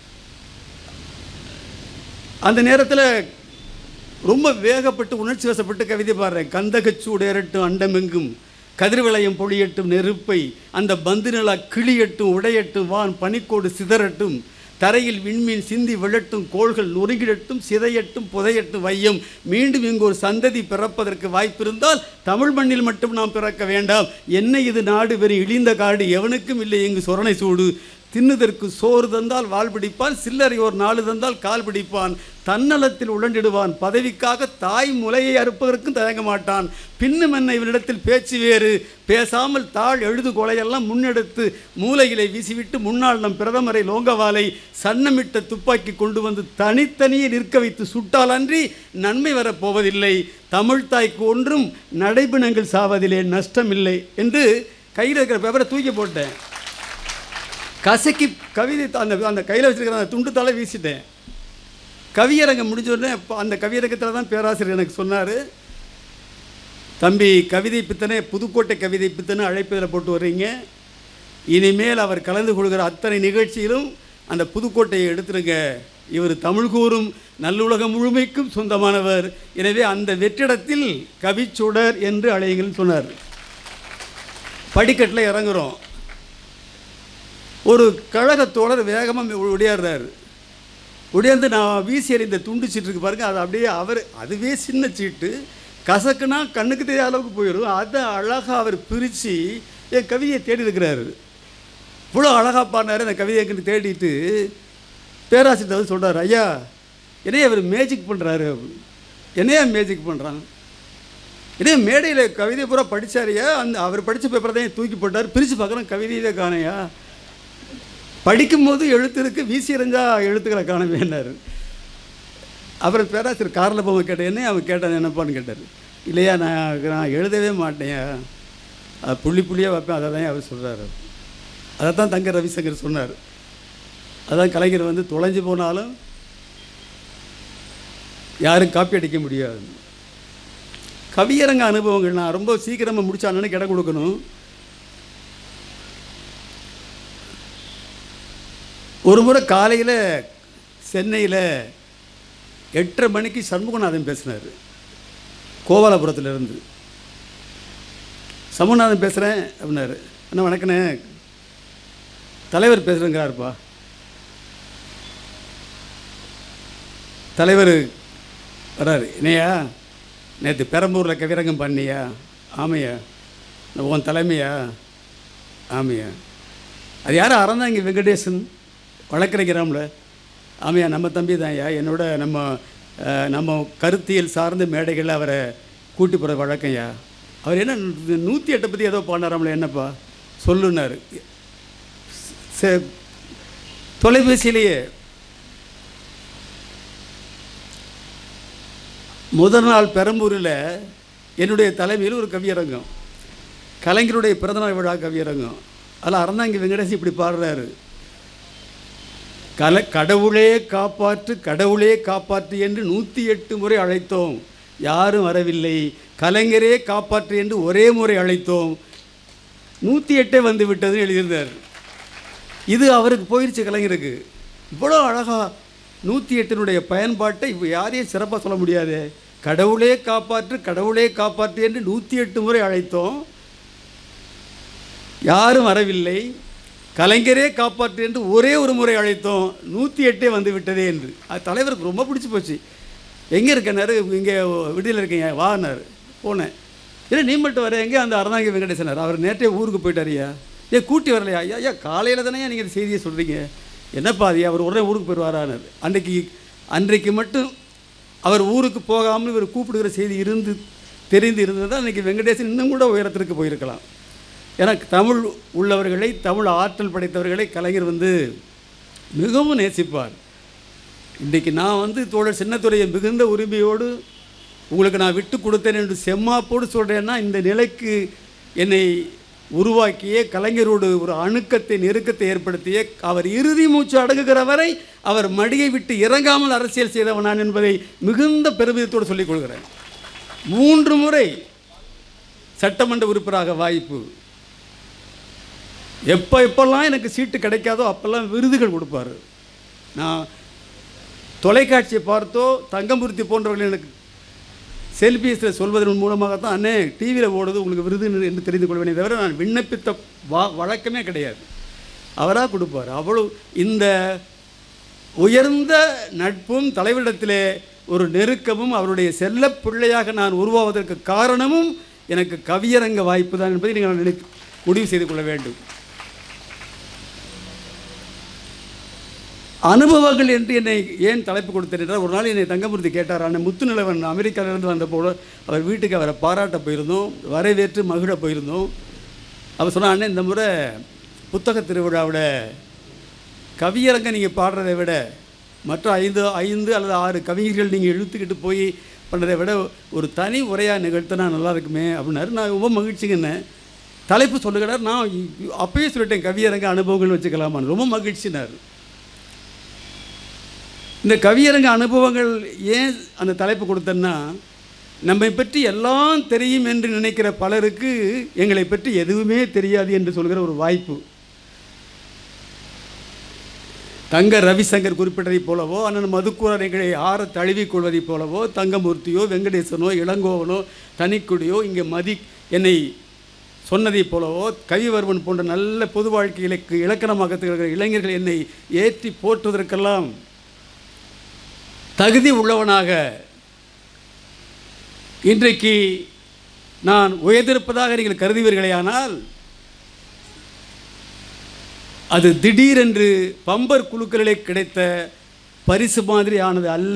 அந்த நேரத்தில் ரொம்ப வேகப்பட்டு உணர்ச்சி வசப்பட்டு கவிதை பாடுறேன் கந்தகச்சூடேறட்டும் அண்டமெங்கும் கதிர்வளையம் பொழியட்டும் நெருப்பை அந்த பந்து நிலா கிளியட்டும் உடையட்டும் வான் பனிக்கோடு சிதறட்டும் தரையில் விண்மீன் சிந்தி விழட்டும் கோள்கள் நொறுங்கிடட்டும் சிதையட்டும் புதையட்டும் வையம் மீண்டும் இங்கு ஒரு சந்ததி பிறப்பதற்கு வாய்ப்பிருந்தால் தமிழ் மண்ணில் மட்டும் நாம் பிறக்க வேண்டாம் என்ன இது நாடு வெறும் இழிந்த காடு எவனுக்கும் இல்லை இங்கு சொரணை சூடு தின்னுதற்கு சோறு தந்தால் வால் பிடிப்பான் சில்லறை ஒரு நாலு தந்தால் கால் பிடிப்பான் தன்னலத்தில் உழண்டிடுவான் பதவிக்காக தாய் முலையை அறுப்பதற்கும் தயங்க மாட்டான் பின்னும் என்ன இவனிடத்தில் பேச்சு வேறு பேசாமல் தாழ் எழுது கொலையெல்லாம் முன்னெடுத்து மூலையிலே வீசிவிட்டு முன்னாள் நம் பிரதமரை லோங்கவாலை சன்னமிட்ட துப்பாக்கி கொண்டு வந்து தனித்தனியே நிற்க வைத்து சுட்டாலன்றி நன்மை வரப்போவதில்லை தமிழ்தாய்க்கு ஒன்றும் நடைபிணங்கள் சாவதிலே நஷ்டமில்லை என்று கையில் இருக்கிற பேப்பரை தூக்கி போட்டேன் கசக்கி கவிதை த- அந்த அந்த கையில் வச்சிருக்கிற அந்த துண்டு தலை வீசிட்டேன் கவியரங்கம் முடிஞ்ச உடனே அப்ப அந்த கவியரங்கத்தில் தான் பேராசிரியர் எனக்கு சொன்னார் தம்பி கவிதை பித்தனே புதுக்கோட்டை கவிதை பித்தனை அழைப்பதில் போட்டு வர்றீங்க இனிமேல் அவர் கலந்து கொள்கிற அத்தனை நிகழ்ச்சியிலும் அந்த புதுக்கோட்டையை எடுத்துருங்க இவர் தமிழ் கூறும் நல்லுலகம் முழுமைக்கும் சொந்தமானவர் எனவே அந்த வெற்றிடத்தில் கவிச்சுடர் என்று அழையுங்கள்னு சொன்னார் படிக்கட்டில் இறங்குறோம் ஒரு கழகத் தோழர் வேகமாக ஒடியாடுறாரு ஒடியாந்து நான் வீசி எறிந்த துண்டு சீட்டு இருக்கு பாருங்க அது அப்படியே அவர் அதுவே சின்ன சீட்டு கசக்குனா கண்ணுக்கு தெரியாத அளவுக்கு போயிடும் அதை அழகாக அவர் பிரித்து என் கவிதையை தேடி இருக்கிறாரு இவ்வளோ அழகாக பாடினாரு அந்த கவிதையை எங்கிட்ட தேடிட்டு பேராசிரியர் வந்து சொல்கிறார் ஐயா என்னையா அவர் மேஜிக் பண்ணுறாரு என்னையா மேஜிக் பண்ணுறான் இதே மேடையில் கவிதை பூரா படிச்சாருயா அந்த அவர் படித்த பேப்பரை தான் தூக்கி போட்டார் பிரித்து பார்க்குறேன் கவிதையை காணையா படிக்கும்போது எழுத்து இருக்கு வீசி எறிஞ்சா எழுத்துக்களை காணவேன்னாரு அப்புறம் பேராசிரியர் காரில் போக கேட்டேன் என்ன அவன் கேட்டான் என்னப்பான்னு கேட்டார் இல்லையா நான் நான் எழுதவே மாட்டேன்யா அது புள்ளி புள்ளியாக வைப்பேன் அதை தான் அவர் சொல்கிறாரு அதை தான் தங்க ரவிசங்கர் சொன்னார் அதான் கலைஞர் வந்து தொலைஞ்சு போனாலும் யாரும் காப்பி அடிக்க முடியாது கவியரங்க அனுபவங்கள் நான் ரொம்ப சீக்கிரமாக முடிச்சானு இடம் கொடுக்கணும் ஒரு முறை காலையில் சென்னையில் எட்டரை மணிக்கு சண்முகநாதன் பேசினார் கோபாலபுரத்துல இருந்து சண்முகநாதன் பேசுகிறேன் அப்படின்னாரு அண்ணா வணக்கண்ணே தலைவர் பேசுகிறேங்கிறாருப்பா தலைவர் வராரு என்னையா நேற்று பெரம்பூரில் கவிரங்கம் பண்ணியா ஆமையா உன் தலைமையா ஆமையா அது யாரும் அறந்தாங்க வெங்கடேசன் வழக்கறிஞராம்ல ஆமையா நம்ம தம்பி தான்யா என்னோட நம்ம அஹ், நம்ம கருத்தியல் சார்ந்த மேடைகளில் அவரை கூட்டி போகிற வழக்கம்யா அவர் என்ன நூற்றி எட்டை பற்றி ஏதோ பாடினாராம்ல என்னப்பா சொல்லுன்னாரு சே- தொலைபேசியிலேயே முதல் நாள் பெரம்பூரில் என்னுடைய தலைமையில் ஒரு கவியரங்கம் கலைஞருடைய பிறந்தநாள் விழா கவியரங்கம் அதில் அறந்தாங்கி வெங்கடேசன் இப்படி பாடுறாரு கல கடவுளே காப்பாற்று கடவுளே காப்பாற்று என்று நூற்றி எட்டு முறை அழைத்தோம் யாரும் வரவில்லை கலைஞரே காப்பாற்று என்று ஒரே முறை அழைத்தோம் நூற்றி எட்டே வந்து விட்டதுன்னு எழுதியிருந்தார் இது அவருக்கு போயிடுச்சு கலைஞருக்கு இவ்வளோ அழகாக நூற்றி எட்டினுடைய பயன்பாட்டை இப்போ யாரையும் சிறப்பாக சொல்ல முடியாது கடவுளே காப்பாற்று கடவுளே காப்பாற்று என்று நூற்றி எட்டு முறை அழைத்தோம் யாரும் வரவில்லை கலைஞரே காப்பாற்று என்று ஒரே ஒரு முறை அழைத்தோம் நூற்றி எட்டே வந்து விட்டதே என்று அது தலைவருக்கு ரொம்ப பிடிச்சி போச்சு எங்கே இருக்கனாரு இங்கே விடுதலை இருக்கீங்க வானார் போனேன் இல்லை நீ மட்டும் வர எங்கே அந்த அறந்தாங்கி வெங்கடேசனார் அவர் நேற்றே ஊருக்கு போயிட்டாரியா ஏன் கூட்டி வரலையா ஐயா ஐயா காலையில் தானே நீங்கள் இந்த செய்தியை சொல்கிறீங்க என்னப்பா அது அவர் உடனே ஊருக்கு போயிடுவாரானார் அன்றைக்கு அன்றைக்கு மட்டும் அவர் ஊருக்கு போகாமல் இவர் கூப்பிடுகிற செய்தி இருந்து தெரிந்து இருந்தது அன்றைக்கி வெங்கடேசன் இன்னும் கூட உயரத்திற்கு போயிருக்கலாம் ஏன்னா தமிழ் உள்ளவர்களை தமிழ் ஆற்றல் படைத்தவர்களை கலைஞர் வந்து மிகவும் நேசிப்பார் இன்றைக்கு நான் வந்து தோழர் சின்னத்துறையை மிகுந்த உரிமையோடு உங்களுக்கு நான் விட்டு கொடுத்தேன் என்று செம்மாப்போடு சொல்கிறேன்னா இந்த நிலைக்கு என்னை உருவாக்கிய கலைஞரோடு ஒரு அணுக்கத்தை நெருக்கத்தை ஏற்படுத்திய அவர் இறுதி மூச்சு அடங்குகிற வரை அவர் மடியை விட்டு இறங்காமல் அரசியல் செய்தவன் நான் என்பதை மிகுந்த பெருமிதத்தோடு சொல்லிக் கொள்கிறேன் மூன்று முறை சட்டமன்ற உறுப்பினராக வாய்ப்பு எப்போ எப்பெல்லாம் எனக்கு சீட்டு கிடைக்காதோ அப்போல்லாம் விருதுகள் கொடுப்பாரு நான் தொலைக்காட்சியை பார்த்தோ தங்கமூர்த்தி போன்றவர்கள் எனக்கு செல்பிஎஸில் சொல்வதன் மூலமாக தான் அண்ணே டிவியில் ஓடுது உங்களுக்கு விருது என்று தெரிந்து கொள்வேனே தவிர நான் விண்ணப்பித்த வா வழக்கமே கிடையாது அவராக கொடுப்பார் அவ்வளோ இந்த உயர்ந்த நட்பும் தலைவரிடத்திலே ஒரு நெருக்கமும் அவருடைய செல்ல பிள்ளையாக நான் உருவாவதற்கு காரணமும் எனக்கு கவியரங்க வாய்ப்பு தான் என்பதை நீங்கள் நினை முடிவு செய்து கொள்ள வேண்டும் அனுபவங்கள் என்று என்னை ஏன் தலைப்பு கொடுத்தேன் என்றால் ஒரு நாள் என்னை தங்கமூர்த்தி கேட்டார் அண்ணன் முத்துநிலவன் அமெரிக்காவிலிருந்து வந்தபோது அவர் வீட்டுக்கு அவரை பாராட்ட போயிருந்தோம் வரவேற்று மகிழ போயிருந்தோம் அவர் சொன்னார் அண்ணன் இந்த முறை புத்தக திருவிழாவில் கவியரங்க நீங்கள் பாடுறதை விட மற்ற ஐந்து ஐந்து அல்லது ஆறு கவிஞர்கள் நீங்கள் இழுத்துக்கிட்டு போய் பண்ணுறதை விட ஒரு தனி உரையாக நிகழ்த்தினா நல்லா இருக்குமே அப்படின்னாரு நான் ரொம்ப மகிழ்ச்சிங்கண்ணே தலைப்பு சொல்லுகிறார் நான் இ- அப்பயே சொல்லிட்டேன் கவியரங்க அனுபவங்கள் வச்சுக்கலாமான்னு ரொம்ப மகிழ்ச்சினார் இந்த கவியரங்க அனுபவங்கள் ஏன் அந்த தலைப்பு கொடுத்தேன்னா நம்மை பற்றி எல்லாம் தெரியும் என்று நினைக்கிற பலருக்கு எங்களை பற்றி எதுவுமே தெரியாது என்று சொல்கிற ஒரு வாய்ப்பு தங்க ரவிசங்கர் குறிப்பிட்டதைப் போலவோ அண்ணன் மதுக்கூரணைகளை ஆற தழுவிக் கொள்வதைப் போலவோ தங்கமூர்த்தியோ வெங்கடேசனோ இளங்கோவனோ தனிக்குடியோ இங்கே மதி என்னை சொன்னதைப் போலவோ கவிவர்மன் போன்ற நல்ல பொது வாழ்க்கையிலுக்கு இலக்கணமாக திகழ்கிற இளைஞர்கள் என்னை ஏற்றி போற்றுவதற்கெல்லாம் தகுதி உள்ளவனாக இன்றைக்கு நான் உயர்ந்திருப்பதாக நீங்கள் கருதுவீர்களேயானால் அது திடீரென்று பம்பர் குழுக்களிலே கிடைத்த பரிசு மாதிரி ஆனது அல்ல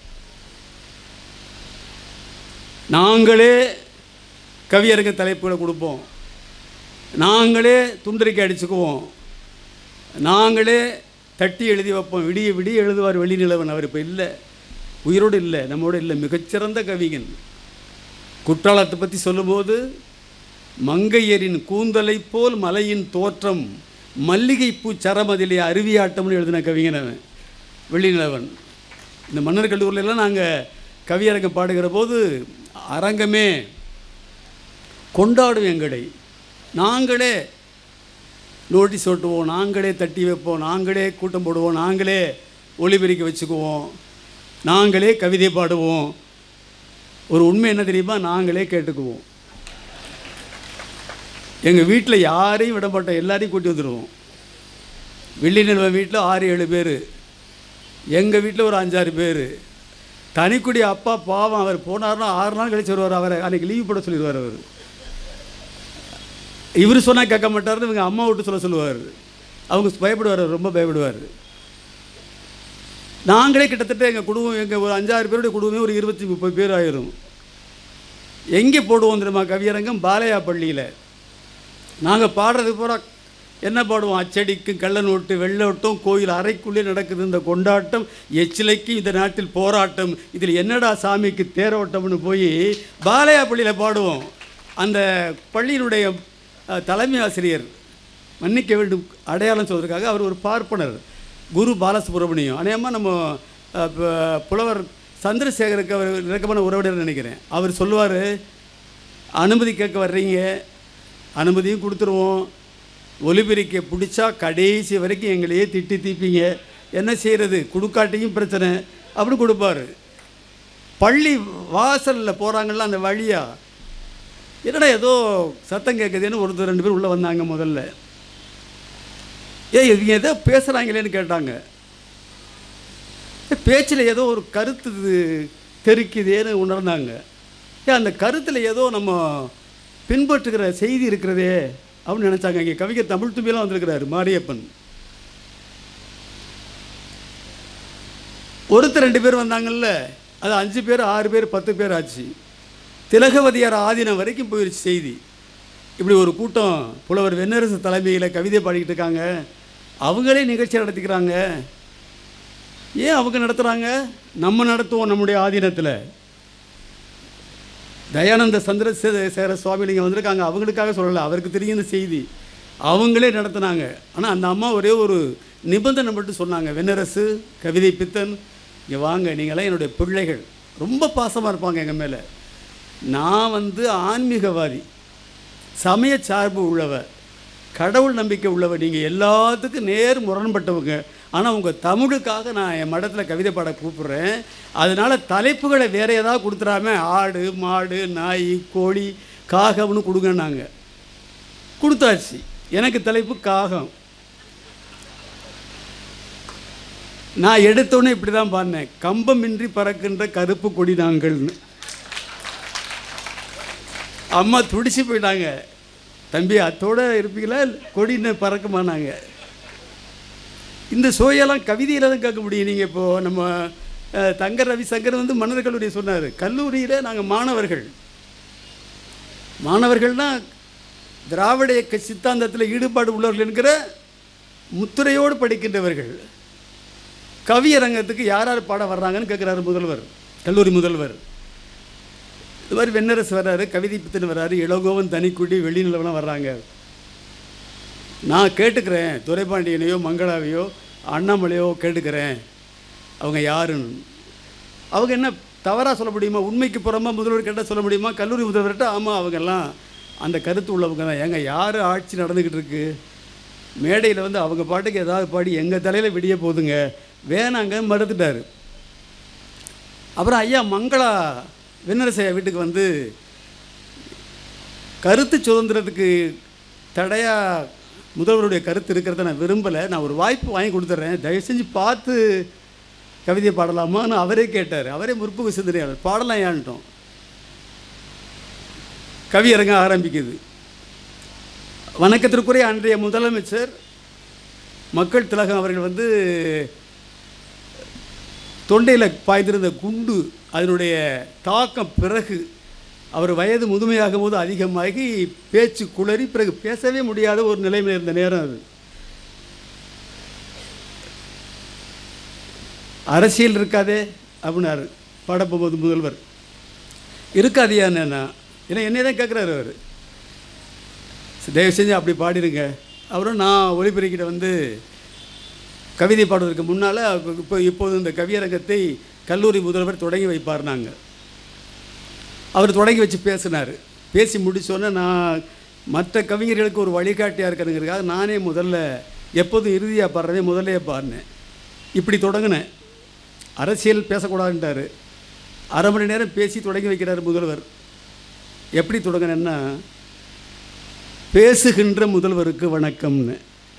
நாங்களே கவியரங்க தலைப்புகளை கொடுப்போம் நாங்களே துண்டறிக்கை அடிச்சுக்குவோம் நாங்களே தட்டி எழுதி வைப்போம் விடிய விடிய எழுதுவார் வெளிநிலவன் அவர் இப்போ இல்லை உயிரோடு இல்லை நம்மோட இல்லை மிகச்சிறந்த கவிஞன் குற்றாலத்தை பற்றி சொல்லும்போது மங்கையரின் கூந்தலைப் போல் மலையின் தோற்றம் மல்லிகைப்பூ சரமதிலே அருவியாட்டம்னு எழுதின கவிஞன் அவன் வெளிநிலவன் இந்த மன்னர் கல்லூரிலெல்லாம் நாங்கள் கவியரங்கம் பாடுகிற போது அரங்கமே கொண்டாடும் எங்களை நாங்களே நோட்டீஸ் ஓட்டுவோம் நாங்களே தட்டி வைப்போம் நாங்களே கூட்டம் போடுவோம் நாங்களே ஒளிபெருக்கி வச்சுக்குவோம் நாங்களே கவிதை பாடுவோம் ஒரு உண்மை என்ன தெரியுமா நாங்களே கேட்டுக்குவோம் எங்கள் வீட்டில் யாரையும் விட மாட்டோம் எல்லாரையும் கூட்டி வந்துடுவோம் வெள்ளி நிலவன் வீட்டில் ஆறு ஏழு பேர் எங்கள் வீட்டில் ஒரு அஞ்சாறு பேர் தனிக்குடி அப்பா பாவம் அவர் போனார்னா ஆறு நாள் கழிச்சு வருவார் அவரை அன்றைக்கி லீவ் போட சொல்லிடுவார் அவர் இவர் சொன்னால் கேட்க மாட்டார் இவங்க அம்மா விட்டு சொல்ல சொல்லுவார் அவங்க பயப்படுவார் அவர் ரொம்ப பயப்படுவார் நாங்களே கிட்டத்தட்ட எங்கள் குடும்பம் எங்கள் ஒரு அஞ்சாறு பேருடைய குடும்பமே ஒரு இருபத்தி முப்பது பேர் ஆயிரும் எங்கே போடுவோம் தெரியுமா கவியரங்கம் பாலையா பள்ளியில் நாங்கள் பாடுறது பூரா என்ன பாடுவோம் அச்சடிக்கும் கள்ள நோட்டு வெள்ளோட்டம் கோயில் அறைக்குள்ளே நடக்குது இந்த கொண்டாட்டம் எச்சிலைக்கும் இந்த நாட்டில் போராட்டம் இதில் என்னடா சாமிக்கு தேரோட்டம்னு போய் பாலையா பள்ளியில் பாடுவோம் அந்த பள்ளியினுடைய அஹ், தலைமை ஆசிரியர் மன்னிக்க வேண்டும் அடையாளம் சொல்வதற்காக அவர் ஒரு பார்ப்பனர் குரு பாலசுப்ரமணியம் அநேகமாக நம்ம அஹ், ப- புலவர் சந்திரசேகருக்கு அவர் நெருக்கமான உறவினர் நினைக்கிறேன் அவர் சொல்லுவார் அனுமதி கேட்க வர்றீங்க அனுமதியும் கொடுத்துருவோம் ஒலிபெருக்க பிடிச்சா கடைசி வரைக்கும் எங்களையே திட்டி தீப்பீங்க என்ன செய்கிறது கொடுக்காட்டியும் பிரச்சனை அப்படி கொடுப்பாரு பள்ளி வாசலில் போகிறாங்கல்ல அந்த வழியா என்னடா ஏதோ சத்தம் கேட்குதுன்னு ஒருத்தர் ரெண்டு பேர் உள்ளே வந்தாங்க முதல்ல ஏய் இவங்க ஏதோ பேசுகிறாங்களேன்னு கேட்டாங்க பேச்சில் ஏதோ ஒரு கருத்து இது தெரிக்குதேன்னு உணர்ந்தாங்க ஏன் அந்த கருத்தில் ஏதோ நம்ம பின்பற்றுகிற செய்தி இருக்கிறதே அப்படின்னு நினச்சாங்க இங்கே கவிஞர் தமிழ் தும்பியெல்லாம் வந்திருக்கிறாரு மாரியப்பன் ஒருத்தர் ரெண்டு பேர் வந்தாங்கல்ல அது அஞ்சு பேர் ஆறு பேர் பத்து பேர் ஆச்சு திலகவதியார் ஆதீனம் வரைக்கும் போயிடுச்சு செய்தி இப்படி ஒரு கூட்டம் புலவர் வெண்ணரசு தலைமையில் கவிதை பாடிக்கிட்டு இருக்காங்க அவங்களே நிகழ்ச்சி நடத்திக்கிறாங்க ஏன் அவங்க நடத்துகிறாங்க நம்ம நடத்துவோம் நம்முடைய ஆதீனத்தில் தயானந்த சந்திரசேகர சுவாமி நீங்கள் வந்திருக்காங்க அவங்களுக்காக சொல்லலை அவருக்கு தெரியும் இந்த செய்தி அவங்களே நடத்துனாங்க ஆனால் அந்த அம்மா ஒரே ஒரு நிபந்தனை மட்டும் சொன்னாங்க வெண்ணரசு கவிதை பித்தன் இங்கே வாங்க நீங்களாம் என்னுடைய பிள்ளைகள் ரொம்ப பாசமாக இருப்பாங்க எங்கள் மேலே நான் வந்து ஆன்மீகவாதி சமய சார்பு உள்ளவர் கடவுள் நம்பிக்கை உள்ளவர் நீங்கள் எல்லாத்துக்கும் நேர் முரண்பட்டவங்க ஆனால் உங்கள் தமிழுக்காக நான் என் மடத்தில் கவிதை பாட கூப்பிட்றேன் அதனால் தலைப்புகளை வேற ஏதாவது கொடுத்துடாம ஆடு மாடு நாய் கோழி காகம்னு கொடுங்கன்னாங்க கொடுத்தாச்சு எனக்கு தலைப்பு காகம் நான் எடுத்தோன்னே இப்படி தான் பாடினேன் கம்பமின்றி பறக்கின்ற கருப்பு கொடி நாங்கள்னு அம்மா துடிச்சு போயிட்டாங்க தம்பி அத்தோட இருப்பீங்களா கொடின்னு பறக்குமானாங்க இந்த சுவையெல்லாம் கவிதையில் தான் கேட்க முடியும் நீங்கள் இப்போது நம்ம அஹ், தங்கர் ரவிசங்கர் வந்து மன்னர் கல்லூரி சொன்னார் கல்லூரியில் நாங்கள் மாணவர்கள் மாணவர்கள்னா திராவிட இயக்க சித்தாந்தத்தில் ஈடுபாடு உள்ளவர்கள் என்கிற முத்திரையோடு படிக்கின்றவர்கள் கவியரங்கத்துக்கு யார் யார் பாட வர்றாங்கன்னு கேட்குறாரு முதல்வர் கல்லூரி முதல்வர் இது மாதிரி வெண்ணரசு வர்றாரு கவிதை பித்தன் வர்றாரு இளகோவன் தனிக்குடி வெளிநிலவெல்லாம் வர்றாங்க நான் கேட்டுக்கிறேன் துரைபாண்டியனையோ மங்களாவையோ அண்ணாமலையோ கேட்டுக்கிறேன் அவங்க யாருன்னு அவங்க என்ன தவறாக சொல்ல முடியுமா உண்மைக்கு புறமா முதல்வர் கேட்டால் சொல்ல முடியுமா கல்லூரி முதல்வர்கிட்ட ஆமாம் அவங்கெல்லாம் அந்த கருத்து உள்ளவங்க தான் ஏங்க யார் ஆட்சி நடந்துக்கிட்டு இருக்கு மேடையில் வந்து அவங்க பாட்டுக்கு ஏதாவது பாடி எங்கள் தலையில் விடிய போகுதுங்க வேணாங்க மறுத்துட்டார் அப்புறம் ஐயா மங்களா வெண்ணரசையா வீட்டுக்கு வந்து கருத்து சுதந்திரத்துக்கு தடையாக முதல்வருடைய கருத்து இருக்கிறத நான் விரும்பலை நான் ஒரு வாய்ப்பு வாங்கி கொடுத்துட்றேன் தயவு செஞ்சு பார்த்து கவிதை பாடலாமான்னு அவரே கேட்டார் அவரே முற்புக்கு சிந்தனையாளர் பாடலாம் ஏன்ட்டோம் கவியரங்கம் ஆரம்பிக்குது வணக்கத்திற்குரிய அன்றைய முதலமைச்சர் மக்கள் திலகம் அவர்கள் வந்து தொண்டையில் பாய்ந்திருந்த குண்டு அதனுடைய தாக்கம் பிறகு அவர் வயது முதுமையாகும் போது அதிகமாகி பேச்சு குளறி பிறகு பேசவே முடியாத ஒரு நிலைமையில் இருந்த நேரம் அது அரசியல் இருக்காதே அப்படின்னாரு பாடப்போகும்போது முதல்வர் இருக்காதியா என்னன்னா ஏன்னா என்னை தான் கேட்குறாரு அவர் தயவு செஞ்சு அப்படி பாடிடுங்க அப்புறம் நான் ஒளிபெருக்கிட்ட வந்து கவிதை பாடுவதற்கு முன்னால் இப்போ இப்போது இந்த கவியரங்கத்தை கல்லூரி முதல்வர் தொடங்கி வைப்பார் நாங்கள் அவர் தொடங்கி வச்சு பேசினார் பேசி முடிச்சோன்னே நான் மற்ற கவிஞர்களுக்கு ஒரு வழிகாட்டியாக இருக்கிறதுங்கிறதுக்காக நானே முதல்ல எப்போதும் இறுதியாக பாடுறதே முதல்லையே பாடினேன் இப்படி தொடங்கினேன் அரசியல் பேசக்கூடாதுன்ட்டார் அரை மணி நேரம் பேசி தொடங்கி வைக்கிறார் முதல்வர் எப்படி தொடங்கினேன்னா பேசுகின்ற முதல்வருக்கு வணக்கம்னு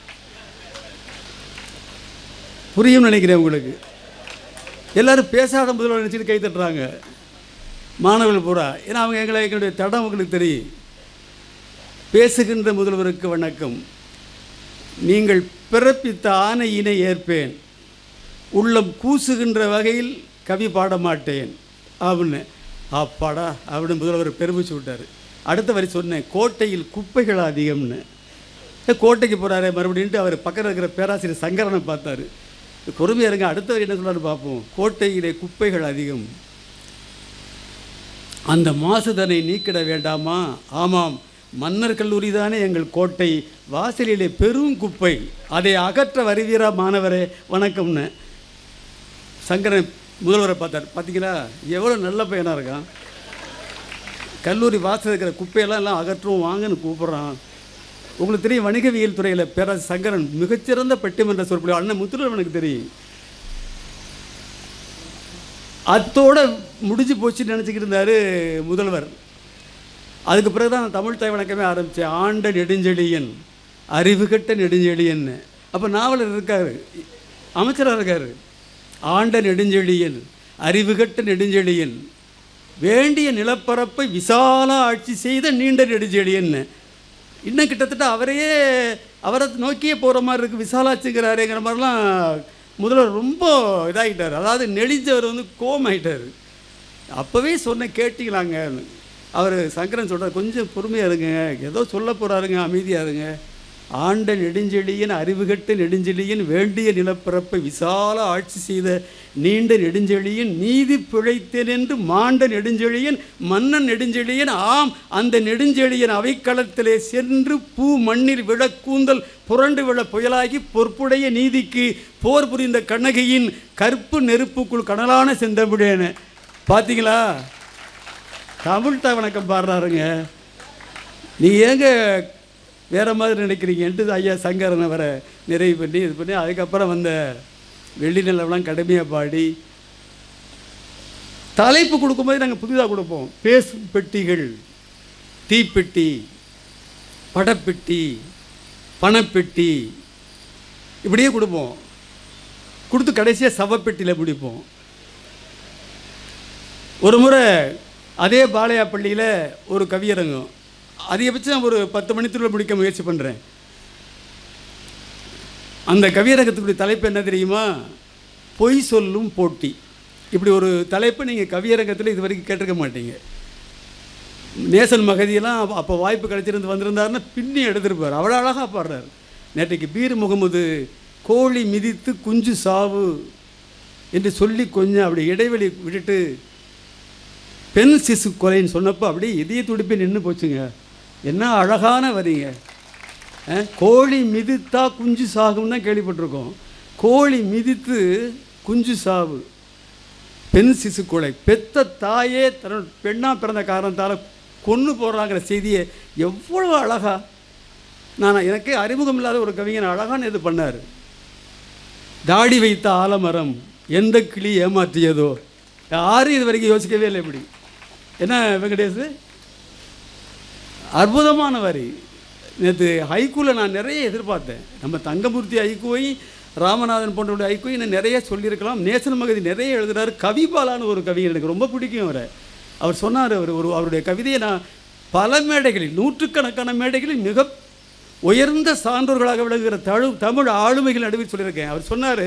புரியும் நினைக்கிறேன் உங்களுக்கு எல்லாரும் பேசாத முதல்வர் நினச்சிட்டு கை தட்டுறாங்க மாணவர்கள் பூரா ஏன்னா அவங்க எங்களை எங்களுடைய தடம் உங்களுக்கு தெரியும் பேசுகின்ற முதல்வருக்கு வணக்கம் நீங்கள் பிறப்பித்த ஆணையினை ஏற்பேன் உள்ளம் கூசுகின்ற வகையில் கவி பாட மாட்டேன் அப்படின்னு அப்பாடா அப்படின்னு முதல்வர் பெருமிச்சு விட்டார் அடுத்த வரி சொன்னேன் கோட்டையில் குப்பைகள் அதிகம்னு ஏ, கோட்டைக்கு போகிறாரு மறுபடின்ட்டு அவர் பக்கத்தில் இருக்கிற பேராசிரியர் சங்கரனை பார்த்தாரு பொறுமையாக இருங்க அடுத்த வரி என்ன சொல்றாரு பார்ப்போம் கோட்டையிலே குப்பைகள் அதிகம் அந்த மாசுதனை நீக்கிட வேண்டாமா ஆமாம் மன்னர் கல்லூரி தானே எங்கள் கோட்டை வாசலிலே பெரும் குப்பை அதை அகற்ற வருவீரா மாணவரே வணக்கம்னு சங்கரன் முதல்வரை பார்த்தார் பார்த்தீங்களா எவ்வளோ நல்ல பையனாக இருக்கான் கல்லூரி வாசல் இருக்கிற குப்பையெல்லாம் எல்லாம் அகற்றும் வாங்கன்னு கூப்பிட்றான் உங்களுக்கு தெரியும் வணிகவியல் துறையில் பேராசிரியர் சங்கரன் மிகச்சிறந்த பட்டிமன்ற சொற்பொழிவு அண்ணன் முத்துரவனுக்கு தெரியும் அத்தோட முடிஞ்சு போச்சுன்னு நினச்சிக்கிட்டு இருந்தார் முதல்வர் அதுக்கு பிறகு தான் தமிழ் தாய் வணக்கமே ஆரம்பித்தேன் ஆண்ட நெடுஞ்செழியன் அறிவுகட்ட நெடுஞ்செழியன்னு அப்போ நாவலர் இருக்கார் அமைச்சராக இருக்கார் ஆண்ட நெடுஞ்செழியன் அறிவுகட்ட நெடுஞ்செழியன் வேண்டிய நிலப்பரப்பை விசால ஆட்சி செய்த நீண்ட நெடுஞ்செழியன்னு இன்னும் கிட்டத்தட்ட அவரையே அவரை நோக்கியே போகிற மாதிரி இருக்குது விசாலாச்சுங்கிறாருங்கிற மாதிரிலாம் முதல்வர் ரொம்ப இதாகிட்டார் அதாவது நெளிஞ்சவர் வந்து கோமாயிட்டார் அப்போவே சொன்ன கேட்டீங்களாங்க அவர் சங்கரன் சொல்கிறார் கொஞ்சம் பொறுமையாக இருங்க ஏதோ சொல்ல போகிறாருங்க அமைதியாக இருங்க ஆண்ட நெடுஞ்செழியன் அறிவுகட்ட நெடுஞ்செழியன் வேண்டிய நிலப்பரப்பை விசால ஆட்சி செய்த நீண்ட நெடுஞ்செழியன் நீதி பிழைத்தேன் என்று மாண்ட நெடுஞ்செழியன் மன்னன் நெடுஞ்செழியன் ஆம் அந்த நெடுஞ்செழியன் அவைக்களத்திலே சென்று பூ மண்ணில் விழக்கூந்தல் புரண்டு விழ புயலாகி பொற்புடைய நீதிக்கு போர் புரிந்த கண்ணகியின் கற்பு நெருப்புக்குள் கனலான செந்தமிழேன்னு பார்த்தீங்களா தமிழ் தான் வணக்கம் பாடுறாருங்க நீ ஏங்க வேற மாதிரி நினைக்கிறீங்கன்ட்டு ஐயா சங்கரன் அவரை நிறைவு பண்ணி இது பண்ணி அதுக்கப்புறம் வந்த வெள்ளி நிலவெல்லாம் கடுமையாக பாடி தலைப்பு கொடுக்கும்போது நாங்கள் புதிதாக கொடுப்போம் பேசும் பெட்டிகள் தீப்பெட்டி படப்பெட்டி பணப்பெட்டி இப்படியே கொடுப்போம் கொடுத்து கடைசியாக சவப்பெட்டியில் முடிப்போம் ஒரு முறை அதே பாளையா பள்ளியில் ஒரு கவியரங்கம் அதிகபட்சம் ஒரு பத்து மணித்துள்ள முடிக்க முயற்சி பண்ணுறேன் அந்த கவியரங்கத்துக்குரிய தலைப்பு என்ன தெரியுமா பொய் சொல்லும் போட்டி இப்படி ஒரு தலைப்பை நீங்கள் கவியரங்கத்தில் இது வரைக்கும் கேட்டிருக்க மாட்டீங்க நேசன் மகதியெல்லாம் அப்போ அப்போ வாய்ப்பு கிடைச்சிருந்து வந்திருந்தாருன்னா பின்னி எடுத்திருப்பார் அவ்வளோ அழகாக பாடுறார் நேற்றைக்கு பீர் முகமது கோழி மிதித்து குஞ்சு சாவு என்று சொல்லி கொஞ்சம் அப்படி இடைவெளி விட்டுட்டு பெண் சிசு கொலைன்னு சொன்னப்போ அப்படியே இதய துடிப்பே நின்று போச்சுங்க என்ன அழகான வரிங்க அஹ், கோழி மிதித்தா குஞ்சு சாகும்னு தான் கேள்விப்பட்டிருக்கோம் கோழி மிதித்து குஞ்சு சாவு பெண் சிசு கொலை பெத்த தாயே தன்னோட பெண்ணாக பிறந்த காரணத்தால் கொன்று போடுறாங்கிற செய்தியை எவ்வளோ அழகா நான் எனக்கு அறிமுகம் இல்லாத ஒரு கவிஞன் அழகான இது பண்ணார் தாடி வைத்த ஆலமரம் எந்த கிளி ஏமாற்றியதோ யாரும் இது வரைக்கும் யோசிக்கவே இல்லை இப்படி என்ன வெங்கடேஷ் அற்புதமான வரி நேற்று ஹைக்கூவில் நான் நிறைய எதிர்பார்த்தேன் நம்ம தங்கமூர்த்தி ஹைக்கூவை ராமநாதன் போன்றவருடைய ஹைக்கூவை இன்னும் நிறைய சொல்லியிருக்கலாம் நேசன் மகதி நிறைய எழுதுறாரு கவிபாலான்னு ஒரு கவிஞர் எனக்கு ரொம்ப பிடிக்கும் அவரை அவர் சொன்னார் அவர் ஒரு அவருடைய கவிதையை நான் பல மேடைகளில் நூற்றுக்கணக்கான மேடைகளில் மிக உயர்ந்த சான்றோர்களாக விளங்குகிற தழு தமிழ் ஆளுமைகள் நடுவில் சொல்லியிருக்கேன் அவர் சொன்னார்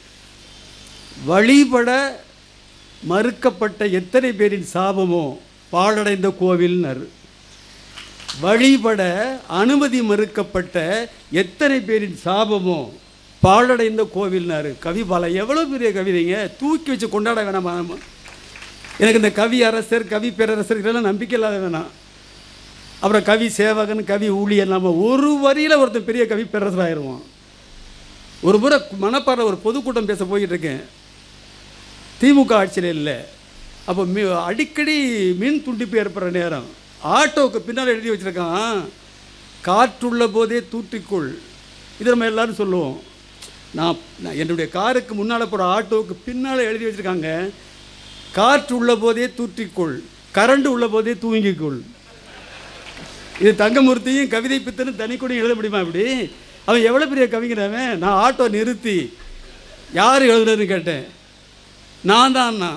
வழிபட மறுக்கப்பட்ட எத்தனை பேரின் சாபமோ பாழடைந்த கோவில்னர் வழிபட அனுமதி மறுக்கப்பட்ட எத்தனை பேரின் சாபமோ பாழடைந்த கோவில்னாரு கவிபாலா எவ்வளோ பெரிய கவிதைங்க தூக்கி வச்சு கொண்டாட வேணாமா நம்ம? எனக்கு இந்த கவி அரசர் கவி பேரரசர் இதெல்லாம் நம்பிக்கை இல்லாத வேணாம் அப்புறம் கவி சேவகன் கவி ஊழியர் நம்ம ஒரு வரியில் ஒருத்தன் பெரிய கவி பேரரசர் ஆயிடுவான் ஒரு முறை மணப்பாறை ஒரு பொதுக்கூட்டம் பேச போயிட்டு இருக்கேன் திமுக ஆட்சியில் இல்லை அப்போ மீ அடிக்கடி மின் துண்டிப்பு ஏற்படுற நேரம் ஆட்டோவுக்கு பின்னால் எழுதி வச்சுருக்கான் காற்றுள்ள போதே தூற்றிக்கொள் இது நம்ம எல்லாரும் சொல்லுவோம் நான் நான் என்னுடைய காருக்கு முன்னால் போகிற ஆட்டோவுக்கு பின்னால் எழுதி வச்சுருக்காங்க காற்று உள்ள போதே தூற்றிக்கொள் கரண்ட் உள்ள போதே தூங்கிக்கொள் இது தங்கமூர்த்தியும் கவிதை பித்தனும் தனிக்கூடம் எழுத முடியுமா இப்படி அவன் எவ்வளோ பெரிய கவிஞர் அவன் நான் ஆட்டோ நிறுத்தி யார் எழுதுனதுன்னு கேட்டேன் நான் தான் அண்ணா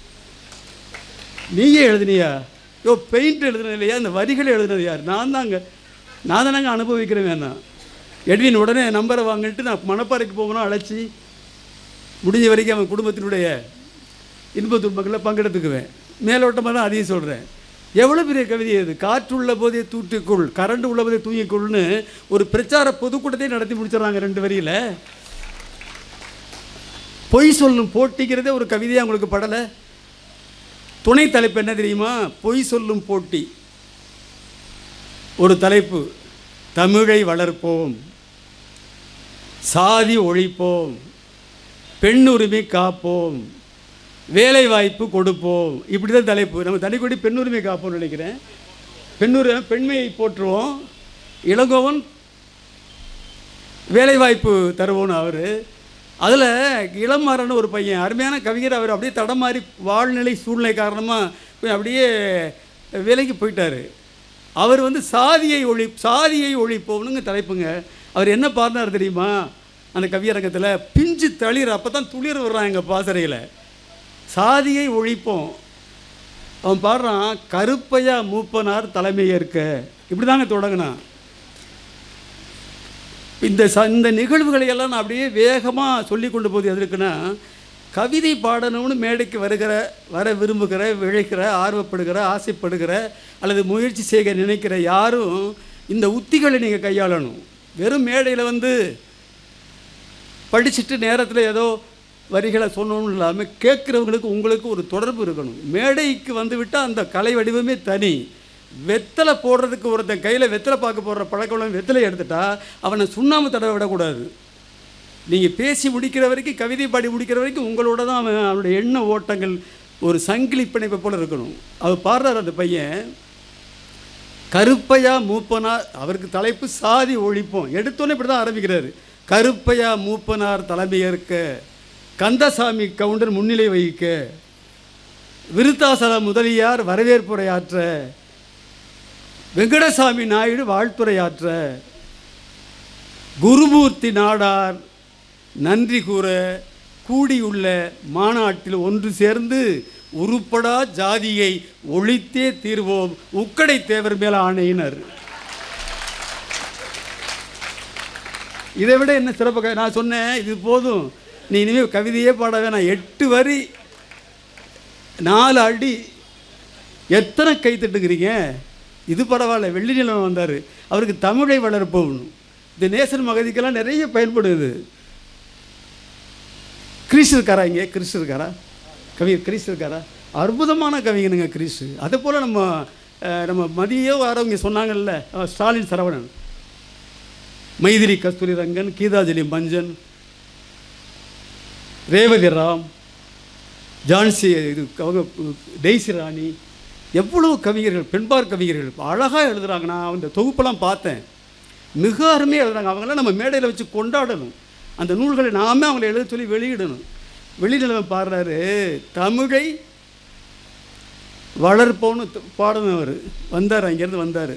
நீயே எழுதுனியா யோ பெயிண்ட் எழுதுனது இல்லையா இந்த வரிகள் எழுதுனது யார் நான் தாங்க நான் தானங்க அனுபவிக்கிறேன் வேணாம் எட்வின் உடனே நம்பரை வாங்கிட்டு நான் மணப்பாறைக்கு போகணும் அழைச்சி முடிஞ்ச வரைக்கும் அவன் குடும்பத்தினுடைய இன்ப துன்பங்களில் பங்கெடுத்துக்குவேன் மேலோட்டமாக தான் அதையும் சொல்கிறேன் எவ்வளோ பெரிய கவிதை அது காற்றுள்ள போதே தூற்றிக்கொள் கரண்ட் உள்ள போதே தூங்கிக்கொள்னு ஒரு பிரச்சார பொதுக்கூட்டத்தையும் நடத்தி முடிச்சிடறாங்க ரெண்டு வரியில் பொய் சொல்லும் போட்டிங்கிறதே ஒரு கவிதையாக உங்களுக்கு படலை துணை தலைப்பு என்ன தெரியுமா பொய் சொல்லும் போட்டி ஒரு தலைப்பு தமிழை வளர்ப்போம் சாதி ஒழிப்போம் பெண்ணுரிமை காப்போம் வேலை வாய்ப்பு கொடுப்போம் இப்படி தான் தலைப்பு நம்ம தனிக்கொடி பெண்ணுரிமை காப்போம்னு நினைக்கிறேன் பெண்ணுரி பெண்மையை போற்றுவோம் இளங்கோவன் வேலைவாய்ப்பு தருவோன்னு அவர் அதில் இளமாறன் ஒரு பையன் அருமையான கவிஞர் அவர் அப்படியே தடமாறி வாழ்நிலை சூழ்நிலை காரணமாக கொஞ்சம் அப்படியே வேலைக்கு போயிட்டார் அவர் வந்து சாதியை ஒழி சாதியை ஒழிப்போம்னுங்க தலைப்புங்க அவர் என்ன பாடினார் தெரியுமா அந்த கவியரங்கத்தில் பிஞ்சு தளிர் அப்போ தான் துளிர் வர்றான் எங்கள் பாசறையில் சாதியை ஒழிப்போம் அவன் பாடுறான் கருப்பையா மூப்பனார் தலைமை ஏற்க இப்படி தாங்க தொடங்கினான் இந்த ச இந்த நிகழ்வுகளை எல்லாம் நான் அப்படியே வேகமாக சொல்லி கொண்டு போது எதற்குன்னா கவிதை பாடணும்னு மேடைக்கு வருகிற வர விரும்புகிற விழைக்கிற ஆர்வப்படுகிற ஆசைப்படுகிற அல்லது முயற்சி செய்க நினைக்கிற யாரும் இந்த உத்திகளை நீங்கள் கையாளணும் வெறும் மேடையில் வந்து படிச்சுட்டு நேரத்தில் ஏதோ வரிகளை சொன்னோன்னு இல்லாமல் கேட்குறவங்களுக்கு உங்களுக்கு ஒரு தொடர்பு இருக்கணும் மேடைக்கு வந்து விட்டால் அந்த கலை வடிவமே தனி வெத்தலை போடுறதுக்கு ஒருத்தன் கையில் வெத்தலை பார்க்க போடுற பழக்கம் வெத்தலை எடுத்துட்டா அவனை சுண்ணாம்பு தடவை விடக்கூடாது நீங்கள் பேசி முடிக்கிற வரைக்கும் கவிதை பாடி முடிக்கிற வரைக்கும் உங்களோட தான் அவன் அவனுடைய எண்ண ஓட்டங்கள் ஒரு சங்கிலி பிணைப்பை போல் இருக்கணும் அவர் பாடுறார் அந்த பையன் கருப்பையா மூப்பனார் அவருக்கு தலைப்பு சாதி ஒழிப்போம் எடுத்தோன்னே இப்படி தான் ஆரம்பிக்கிறாரு கருப்பையா மூப்பனார் தலைமையேற்க கந்தசாமி கவுண்டர் முன்னிலை வகிக்க விருத்தாசல முதலியார் வரவேற்புரையாற்ற வெங்கடசாமி நாயுடு வாழ்த்துரையாற்ற குருமூர்த்தி நாடார் நன்றி கூற கூடியுள்ள மாநாட்டில் ஒன்று சேர்ந்து உருப்படா ஜாதியை ஒழித்தே தீர்வோம் உக்கடை தேவர் மேல ஆணையினர் இதை விட என்ன சிறப்பு க- நான் சொன்னேன் இது போதும் நீ இனிமேல் கவிதையே பாட வேணாம் எட்டு வரி நாலு அடி எத்தனை கை தட்டுக்கிறீங்க இது பரவாயில்ல வெள்ளி நிலம் வந்தார் அவருக்கு தமிழை வளர்ப்போம் இந்த நேசன் மகதிக்கெல்லாம் நிறைய பயன்படுது கிறிஸ் இருக்காரா இங்கே கிறிஸ் இருக்காரா கவிஞர் கிறிஸ் இருக்காரா அற்புதமான கவிஞனுங்க கிறிஸ் அதே போல் நம்ம அஹ், நம்ம மதியோ வரவங்க சொன்னாங்கல்ல அஹ், ஸ்டாலின் சரவணன் மைதிரி கஸ்தூரி ரங்கன் கீதாஞ்சலி மஞ்சன் ரேவதி ராம் ஜான்சி இது அவங்க டெய்சி ராணி எவ்வளவு கவிஞர்கள் பெண்பார் கவிஞர்கள் அழகாக எழுதுறாங்க நான் அந்த தொகுப்பெல்லாம் பார்த்தேன் மிக அருமையாக எழுதுறாங்க அவங்களாம் நம்ம மேடையில் வச்சு கொண்டாடணும் அந்த நூல்களை நாமே அவங்களை எழுத சொல்லி வெளியிடணும் வெளிநிலவன் பாடுறாரு தமிழை வளர்ப்போன்னு த- பாடணும் அவர் வந்தார் அங்கேருந்து வந்தார்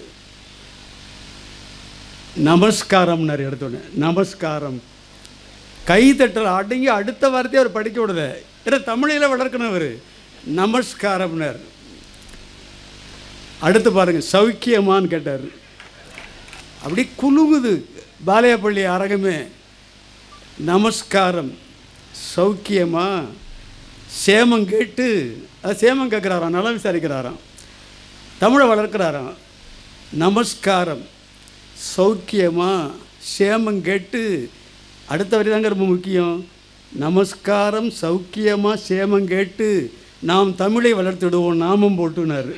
நமஸ்காரம்னார் எடுத்தோடனே நமஸ்காரம் கை தட்டல் அடங்கி அடுத்த வார்த்தையை அவர் படிக்க விடுத ஏன்னா தமிழில் வளர்க்கணும் அவர் நமஸ்காரம்னார் அடுத்து பாருங்க சௌக்கியமான்னு கேட்டார் அப்படி குலுங்குது பாளையப்பள்ளி அரங்கமே நமஸ்காரம் சௌக்கியமா சேமம் கேட்டு அது சேமம் கேட்குறாராம் நலம் விசாரிக்கிறாராம் தமிழை வளர்க்குறாராம் நமஸ்காரம் சௌக்கியமா சேமம் கேட்டு அடுத்த வரி தாங்க ரொம்ப முக்கியம் நமஸ்காரம் சௌக்கியமா சேமம் கேட்டு நாம் தமிழை வளர்த்துடுவோம் நாமம் போட்டுனார்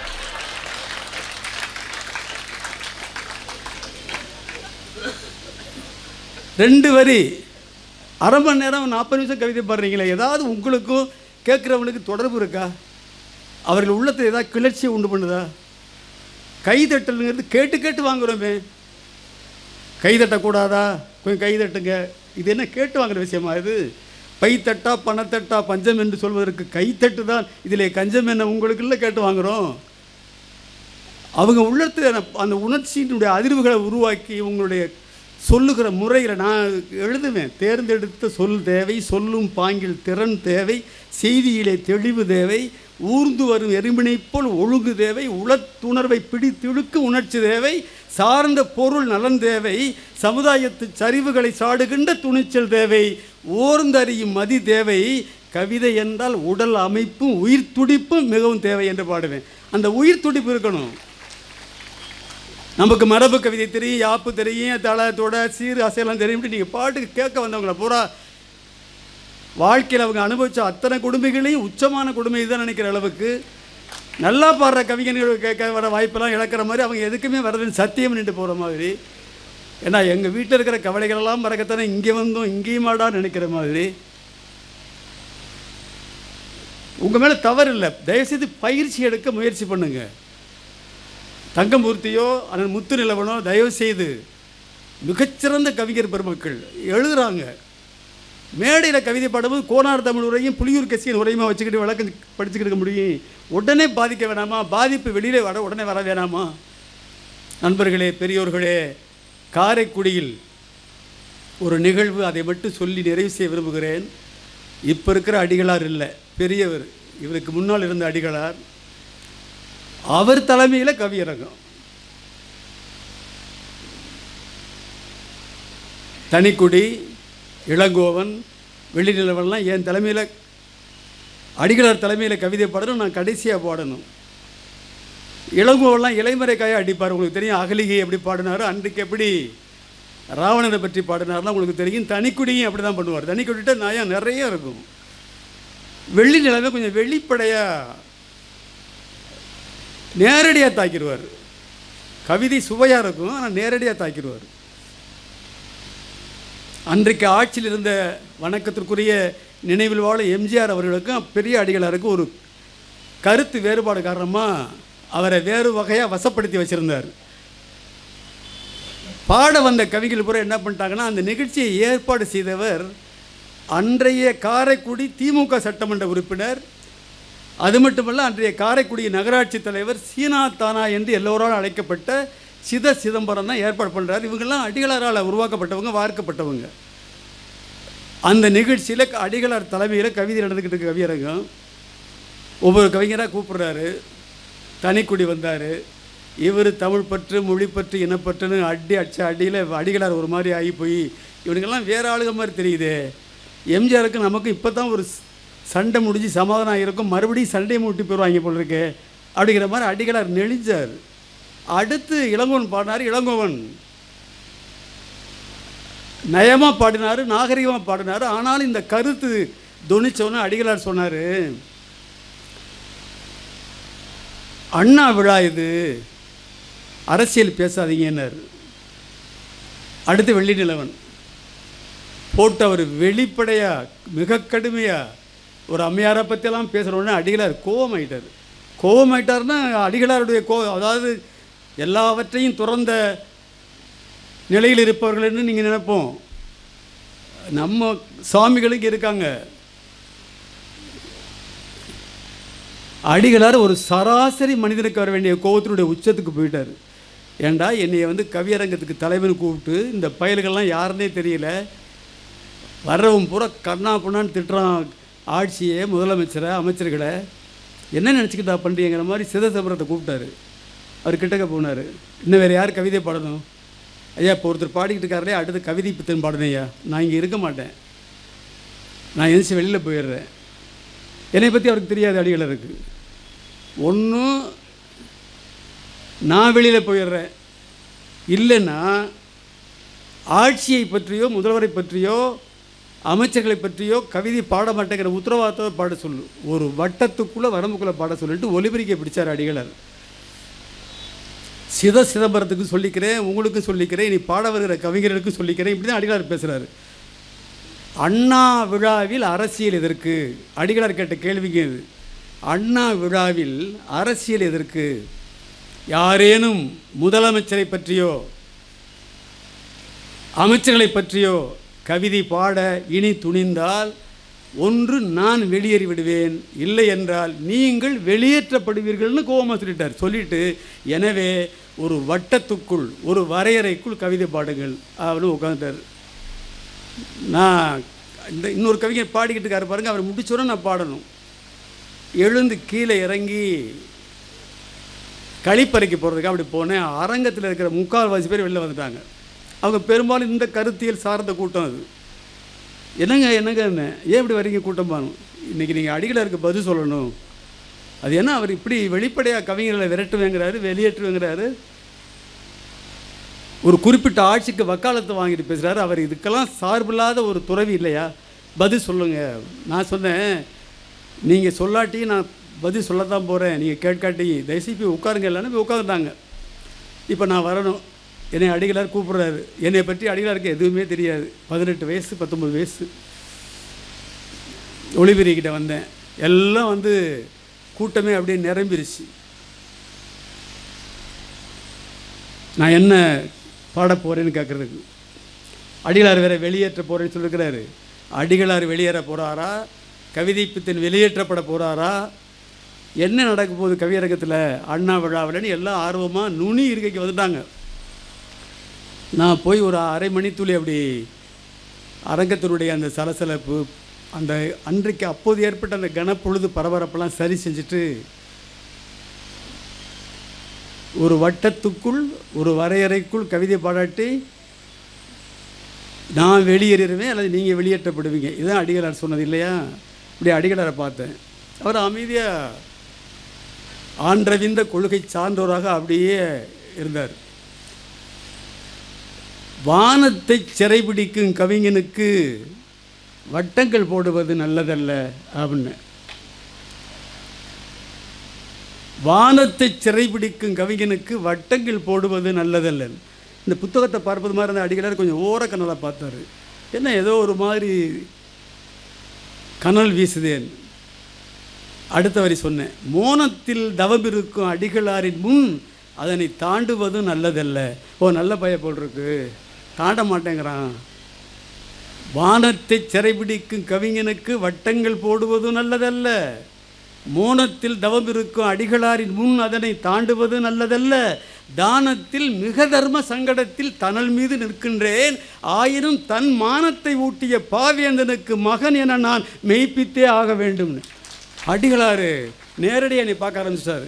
ரெண்டு வரி அரை மணி நேரம் நாற்பது நிமிஷம் கவிதை பாடுறீங்களே ஏதாவது உங்களுக்கும் கேட்குறவனுக்கு தொடர்பு இருக்கா அவர்கள் உள்ளத்தில் ஏதாவது கிளர்ச்சியை உண்டு பண்ணுதா கைதட்டலுங்கிறது கேட்டு கேட்டு வாங்குறோமே கை தட்டக்கூடாதா கொஞ்சம் கை தட்டுங்க இது என்ன கேட்டு வாங்குற விஷயமா இது பைத்தட்டா பணத்தட்டா பஞ்சம் என்று சொல்வதற்கு கைத்தட்டு தான் இதிலே கஞ்சம் என்ன உங்களுக்கு இல்லை கேட்டு வாங்குறோம் அவங்க உள்ளத்தில் அந்த உணர்ச்சியினுடைய அதிர்வுகளை உருவாக்கி உங்களுடைய சொல்லுகிற முறையில் நான் எழுதுவேன் தேர்ந்தெடுத்த சொல் தேவை சொல்லும் பாங்கில் திறன் தேவை செய்தியிலே தெளிவு தேவை ஊர்ந்து வரும் எறும்பினை போல் ஒழுங்கு தேவை உளத்துணர்வை பிடித்திழுக்கு உணர்ச்சி தேவை சார்ந்த பொருள் நலன் தேவை சமுதாயத்து சரிவுகளை சாடுகின்ற துணிச்சல் தேவை ஓர்ந்தறியும் மதி தேவை கவிதை என்றால் உடல் அமைப்பும் உயிர் துடிப்பும் மிகவும் தேவை என்று பாடுவேன் அந்த உயிர் துடிப்பு இருக்கணும் நமக்கு மரபு கவிதை தெரியும் யாப்பு தெரியும் தளத்தோட சீர் அசையெல்லாம் தெரியும்ட்டு நீங்கள் பாட்டுக்கு கேட்க வந்தவங்கள பூரா வாழ்க்கையில் அவங்க அனுபவித்த அத்தனை கொடுமைகளையும் உச்சமான கொடுமை தான் நினைக்கிற அளவுக்கு நல்லா பாடுற கவிஞர்கள் கேட்க வர வாய்ப்பெல்லாம் இழக்கிற மாதிரி அவங்க எதுக்குமே வரதுன்னு சத்தியம் நின்று போகிற மாதிரி ஏன்னா எங்கள் வீட்டில் இருக்கிற கவலைகளெல்லாம் மறக்கத்தானே இங்கே வந்தோம் இங்கேயுமாடா நினைக்கிற மாதிரி உங்கள் மேலே தவறு இல்லை தயவுசெய்து பயிற்சி எடுக்க முயற்சி பண்ணுங்க தங்கமூர்த்தியோ அண்ணன் முத்து நிலவனோ தயவு செய்து மிகச்சிறந்த கவிஞர் பெருமக்கள் எழுதுறாங்க மேடையில் கவிதை பாடும்போது கோனார் தமிழ் உரையும் புலியூர் கசியின் உரையுமா வச்சுக்கிட்டு விளக்கம் படிச்சுக்கிட்டு இருக்க முடியும் உடனே பாதிக்க வேணாமா பாதிப்பு வெளியிலே வர உடனே வர வேணாமா நண்பர்களே பெரியோர்களே காரைக்குடியில் ஒரு நிகழ்வு அதை மட்டும் சொல்லி நிறைவு செய்ய விரும்புகிறேன் இப்போ இருக்கிற அடிகளார் இல்லை பெரியவர் இவருக்கு முன்னால் இருந்த அடிகளார் அவர் தலைமையில் கவியரங்கம் தனிக்குடி இளங்கோவன் வெள்ளி நிலவெல்லாம் என் தலைமையில் அடிகளார் தலைமையில் கவிதை பாடணும் நான் கடைசியாக பாடணும் இளங்கோவெல்லாம் இலைமறைக்காய அடிப்பார் உங்களுக்கு தெரியும் அகலிகை எப்படி பாடினார் அன்றைக்கு எப்படி ராவணனை பற்றி பாடினார்லாம் உங்களுக்கு தெரியும் தனிக்குடியும் அப்படி தான் பண்ணுவார் தனிக்குடிட்ட நயம் நிறைய இருக்கும் வெள்ளி நிலைமை கொஞ்சம் வெளிப்படையாக நேரடியாக தாக்கிடுவார் கவிதை சுவையாக இருக்கும் ஆனால் நேரடியாக தாக்கிடுவார் அன்றைக்கு ஆட்சியில் இருந்த வணக்கத்திற்குரிய நினைவில் வாழ எம்ஜிஆர் அவர்களுக்கும் பெரிய அடிகளாருக்கும் ஒரு கருத்து வேறுபாடு காரணமாக அவரை வேறு வகையாக வசப்படுத்தி வச்சுருந்தார் பாட வந்த கவிகள் பூரா என்ன பண்ணிட்டாங்கன்னா அந்த நிகழ்ச்சியை ஏற்பாடு செய்தவர் அன்றைய காரைக்குடி திமுக சட்டமன்ற உறுப்பினர் அது மட்டுமல்ல அன்றைய காரைக்குடி நகராட்சி தலைவர் சீனா தானா என்று எல்லோராலும் அழைக்கப்பட்ட சித சிதம்பரம் தான் ஏற்பாடு பண்ணுறாரு இவங்கெல்லாம் அடிகளாரால் உருவாக்கப்பட்டவங்க வார்க்கப்பட்டவங்க அந்த நிகழ்ச்சியில் அடிகளார் தலைமையில் கவிதை நடந்துக்கிட்டு இருக்க கவியரங்கம் ஒவ்வொரு கவிஞராக கூப்பிடுறாரு தனிக்குடி வந்தார் இவர் தமிழ் பற்று மொழி பற்று இனப்பற்றுன்னு அடி அடிச்ச அடியில் அடிகளார் ஒரு மாதிரி ஆகி போய் இவனுங்கெல்லாம் வேற ஆளுக மாதிரி தெரியுது எம்ஜிஆருக்கு நமக்கு இப்போ தான் ஒரு ஸ்- சண்டை முடிஞ்சு சமாதானம் இருக்கும் மறுபடியும் சண்டையை மூட்டி போயிடுவாங்க போல இருக்கு அப்படிங்கிற மாதிரி அடிகளார் நெளிஞ்சார் அடுத்து இளங்கோவன் பாடினார் இளங்கோவன் நயமாக பாடினார் நாகரிகமாக பாடினார் ஆனாலும் இந்த கருத்து துணிச்சோன்னு அடிகளார் சொன்னார் அண்ணா விழா இது அரசியல் பேசாதீங்கன்னார் அடுத்து வெள்ளி நிலவன் போட்டு அவர் வெளிப்படையாக மிக கடுமையாக ஒரு அம்மையாரை பற்றியெல்லாம் பேசுகிறோன்னே அடிகளார் கோவமாயிட்டார் கோவமாயிட்டார்னா அடிகளாருடைய கோ அதாவது எல்லாவற்றையும் துறந்த நிலையில் இருப்பவர்கள்னு நீங்கள் நினைப்போம் நம்ம சுவாமிகளுக்கு இருக்காங்க அடிகளார் ஒரு சராசரி மனிதனுக்கு வர வேண்டிய கோபத்தினுடைய உச்சத்துக்கு போயிட்டார் ஏண்டா என்னைய வந்து கவியரங்கத்துக்கு தலைவன் கூப்பிட்டு இந்த பயல்கள்லாம் யாருன்னே தெரியல வர்றவன் பூரா கண்ணா புண்ணான்னு திட்டுறான் ஆட்சியை முதலமைச்சரை அமைச்சர்களை என்ன நினச்சிக்கிட்டா பண்ணுறீங்கிற மாதிரி சிதசபரத்தை கூப்பிட்டாரு அவர் கிட்டக்க போனார் இன்னும் வேறு யார் கவிதை பாடணும் ஐயா இப்போ ஒருத்தர் பாடிக்கிட்டு இருக்காருலே அடுத்து கவிதை பித்தன் பாடணும் ஐயா நான் இங்கே இருக்க மாட்டேன் நான் எந்திரிச்சு வெளியில் போயிடுறேன் என்னை பற்றி அவருக்கு தெரியாது அடிகளருக்கு ஒன்று நான் வெளியில் போயிடுறேன் இல்லைன்னா ஆட்சியை பற்றியோ முதல்வரை பற்றியோ அமைச்சர்களை பற்றியோ கவிதை பாட மாட்டேங்கிற உத்தரவாதத்தை பாட சொல்லு ஒரு வட்டத்துக்குள்ளே வரம்புக்குள்ளே பாட சொல்லிட்டு ஒலிபரிக்கை பிடிச்சார் அடிகளர் சித சிதம்பரத்துக்கு சொல்லிக்கிறேன் உங்களுக்கும் சொல்லிக்கிறேன் இனி பாட வருகிற கவிஞர்களுக்கும் சொல்லிக்கிறேன் இப்படி தான் அடிகளார் பேசுகிறாரு அண்ணா விழாவில் அரசியல் எதற்கு அடிகளார் கேட்ட கேள்விங்க இது அண்ணா விழாவில் அரசியல் எதற்கு யாரேனும் முதலமைச்சரை பற்றியோ அமைச்சர்களை பற்றியோ கவிதை பாட இனி துணிந்தால் ஒன்று நான் வெளியேறி விடுவேன் இல்லை என்றால் நீங்கள் வெளியேற்றப்படுவீர்கள்னு கோபமாக சொல்லிட்டார் சொல்லிட்டு எனவே ஒரு வட்டத்துக்குள் ஒரு வரையறைக்குள் கவிதை பாடுங்கள் அப்படின்னு உட்காந்துட்டார் நான் இந்த இன்னொரு கவிஞர் பாடிக்கிட்டு இருக்காரு பாருங்க அவர் முடிச்சோன்னே நான் பாடணும் எழுந்து கீழே இறங்கி கழிப்பறைக்கு போகிறதுக்கு அப்படி போனேன் அரங்கத்தில் இருக்கிற முக்கால்வாசி பேர் வெளில வந்துட்டாங்க அவங்க பெரும்பாலும் இந்த கருத்தியல் சார்ந்த கூட்டம் அது என்னங்க என்னங்க என்ன ஏன் இப்படி வரீங்க கூட்டம் பாருங்க இன்றைக்கி நீங்கள் அடிகளாருக்கு பதில் சொல்லணும் அது என்ன அவர் இப்படி வெளிப்படையாக கவிஞர்களை விரட்டுவேங்கிறாரு வெளியேற்றுவேங்கிறாரு ஒரு குறிப்பிட்ட ஆட்சிக்கு வக்காலத்து வாங்கிட்டு பேசுகிறாரு அவர் இதுக்கெல்லாம் சார்பில்லாத ஒரு துறவி இல்லையா பதில் சொல்லுங்க நான் சொன்னேன் நீங்கள் சொல்லாட்டி நான் பதில் சொல்லத்தான் போகிறேன் நீங்கள் கேட்காட்டி தயவுசெய்து போய் உட்காருங்க இல்லைன்னு போய் உட்காந்துட்டாங்க இப்போ நான் வரணும் என்னை அடிகளார் கூப்பிட்றாரு என்னை பற்றி அடிகளாருக்கு எதுவுமே தெரியாது பதினெட்டு வயசு பத்தொம்பது வயசு ஒளிபெரிக்கிட்ட வந்தேன் எல்லாம் வந்து கூட்டமே அப்படியே நிரம்பிருச்சு நான் என்ன பாட போகிறேன்னு கேட்குறதுக்கு அடிகளார் வேற வெளியேற்ற போகிறேன்னு சொல்லியிருக்கிறாரு அடிகளார் வெளியேற போகிறாரா கவிதை பித்தன் வெளியேற்றப்பட போகிறாரா என்ன நடக்க போகுது கவியரங்கத்தில் அண்ணா விழாவில்னு எல்லாம் ஆர்வமாக நுனி இருக்கைக்கு வந்துட்டாங்க நான் போய் ஒரு அரை மணித்துளி அப்படி அரங்கத்தினுடைய அந்த சலசலப்பு அந்த அன்றைக்கு அப்போது ஏற்பட்ட அந்த கனப்பொழுது பரபரப்பெல்லாம் சரி செஞ்சுட்டு ஒரு வட்டத்துக்குள் ஒரு வரையறைக்குள் கவிதை பாடாட்டி நான் வெளியேறிடுவேன் அல்லது நீங்கள் வெளியேற்றப்படுவீங்க இதுதான் அடிகளார் சொன்னது இல்லையா இப்படி அடிகளாரை பார்த்தேன் அவர் அமைதியாக ஆன்றவிந்த கொள்கை சார்ந்தவராக அப்படியே இருந்தார் வானத்தை சிறைபிடிக்கும் கவிஞனுக்கு வட்டங்கள் போடுவது நல்லதல்ல அப்படின்னு வானத்தை சிறைபிடிக்கும் கவிஞனுக்கு வட்டங்கள் போடுவது நல்லதல்ல இந்த புத்தகத்தை பார்ப்பது மாதிரி அந்த அடிகளார் கொஞ்சம் ஓர கனலாக பார்த்தாரு என்ன ஏதோ ஒரு மாதிரி கனல் வீசுதேன் அடுத்த வரி சொன்னேன் மோனத்தில் தவம் இருக்கும் அடிகளாரின் முன் அதனை தாண்டுவதும் நல்லதல்ல ஓ நல்ல பய போல் இருக்கு தாண்ட மாட்டேங்கிறான் வானத்தை சிறைபிடிக்கும் கவிஞனுக்கு வட்டங்கள் போடுவதும் நல்லதல்ல மோனத்தில் தவம் இருக்கும் அடிகளாரின் முன் அதனை தாண்டுவது நல்லதல்ல தானத்தில் மிக தர்ம சங்கடத்தில் தனல் மீது நிற்கின்றேன் ஆயினும் தன் மானத்தை ஊட்டிய பாவேந்தனுக்கு மகன் என நான் மெய்ப்பித்தே ஆக வேண்டும்னு அடிகளாரு நேரடியாக என்னை பார்க்க ஆரம்பிச்சிட்டாரு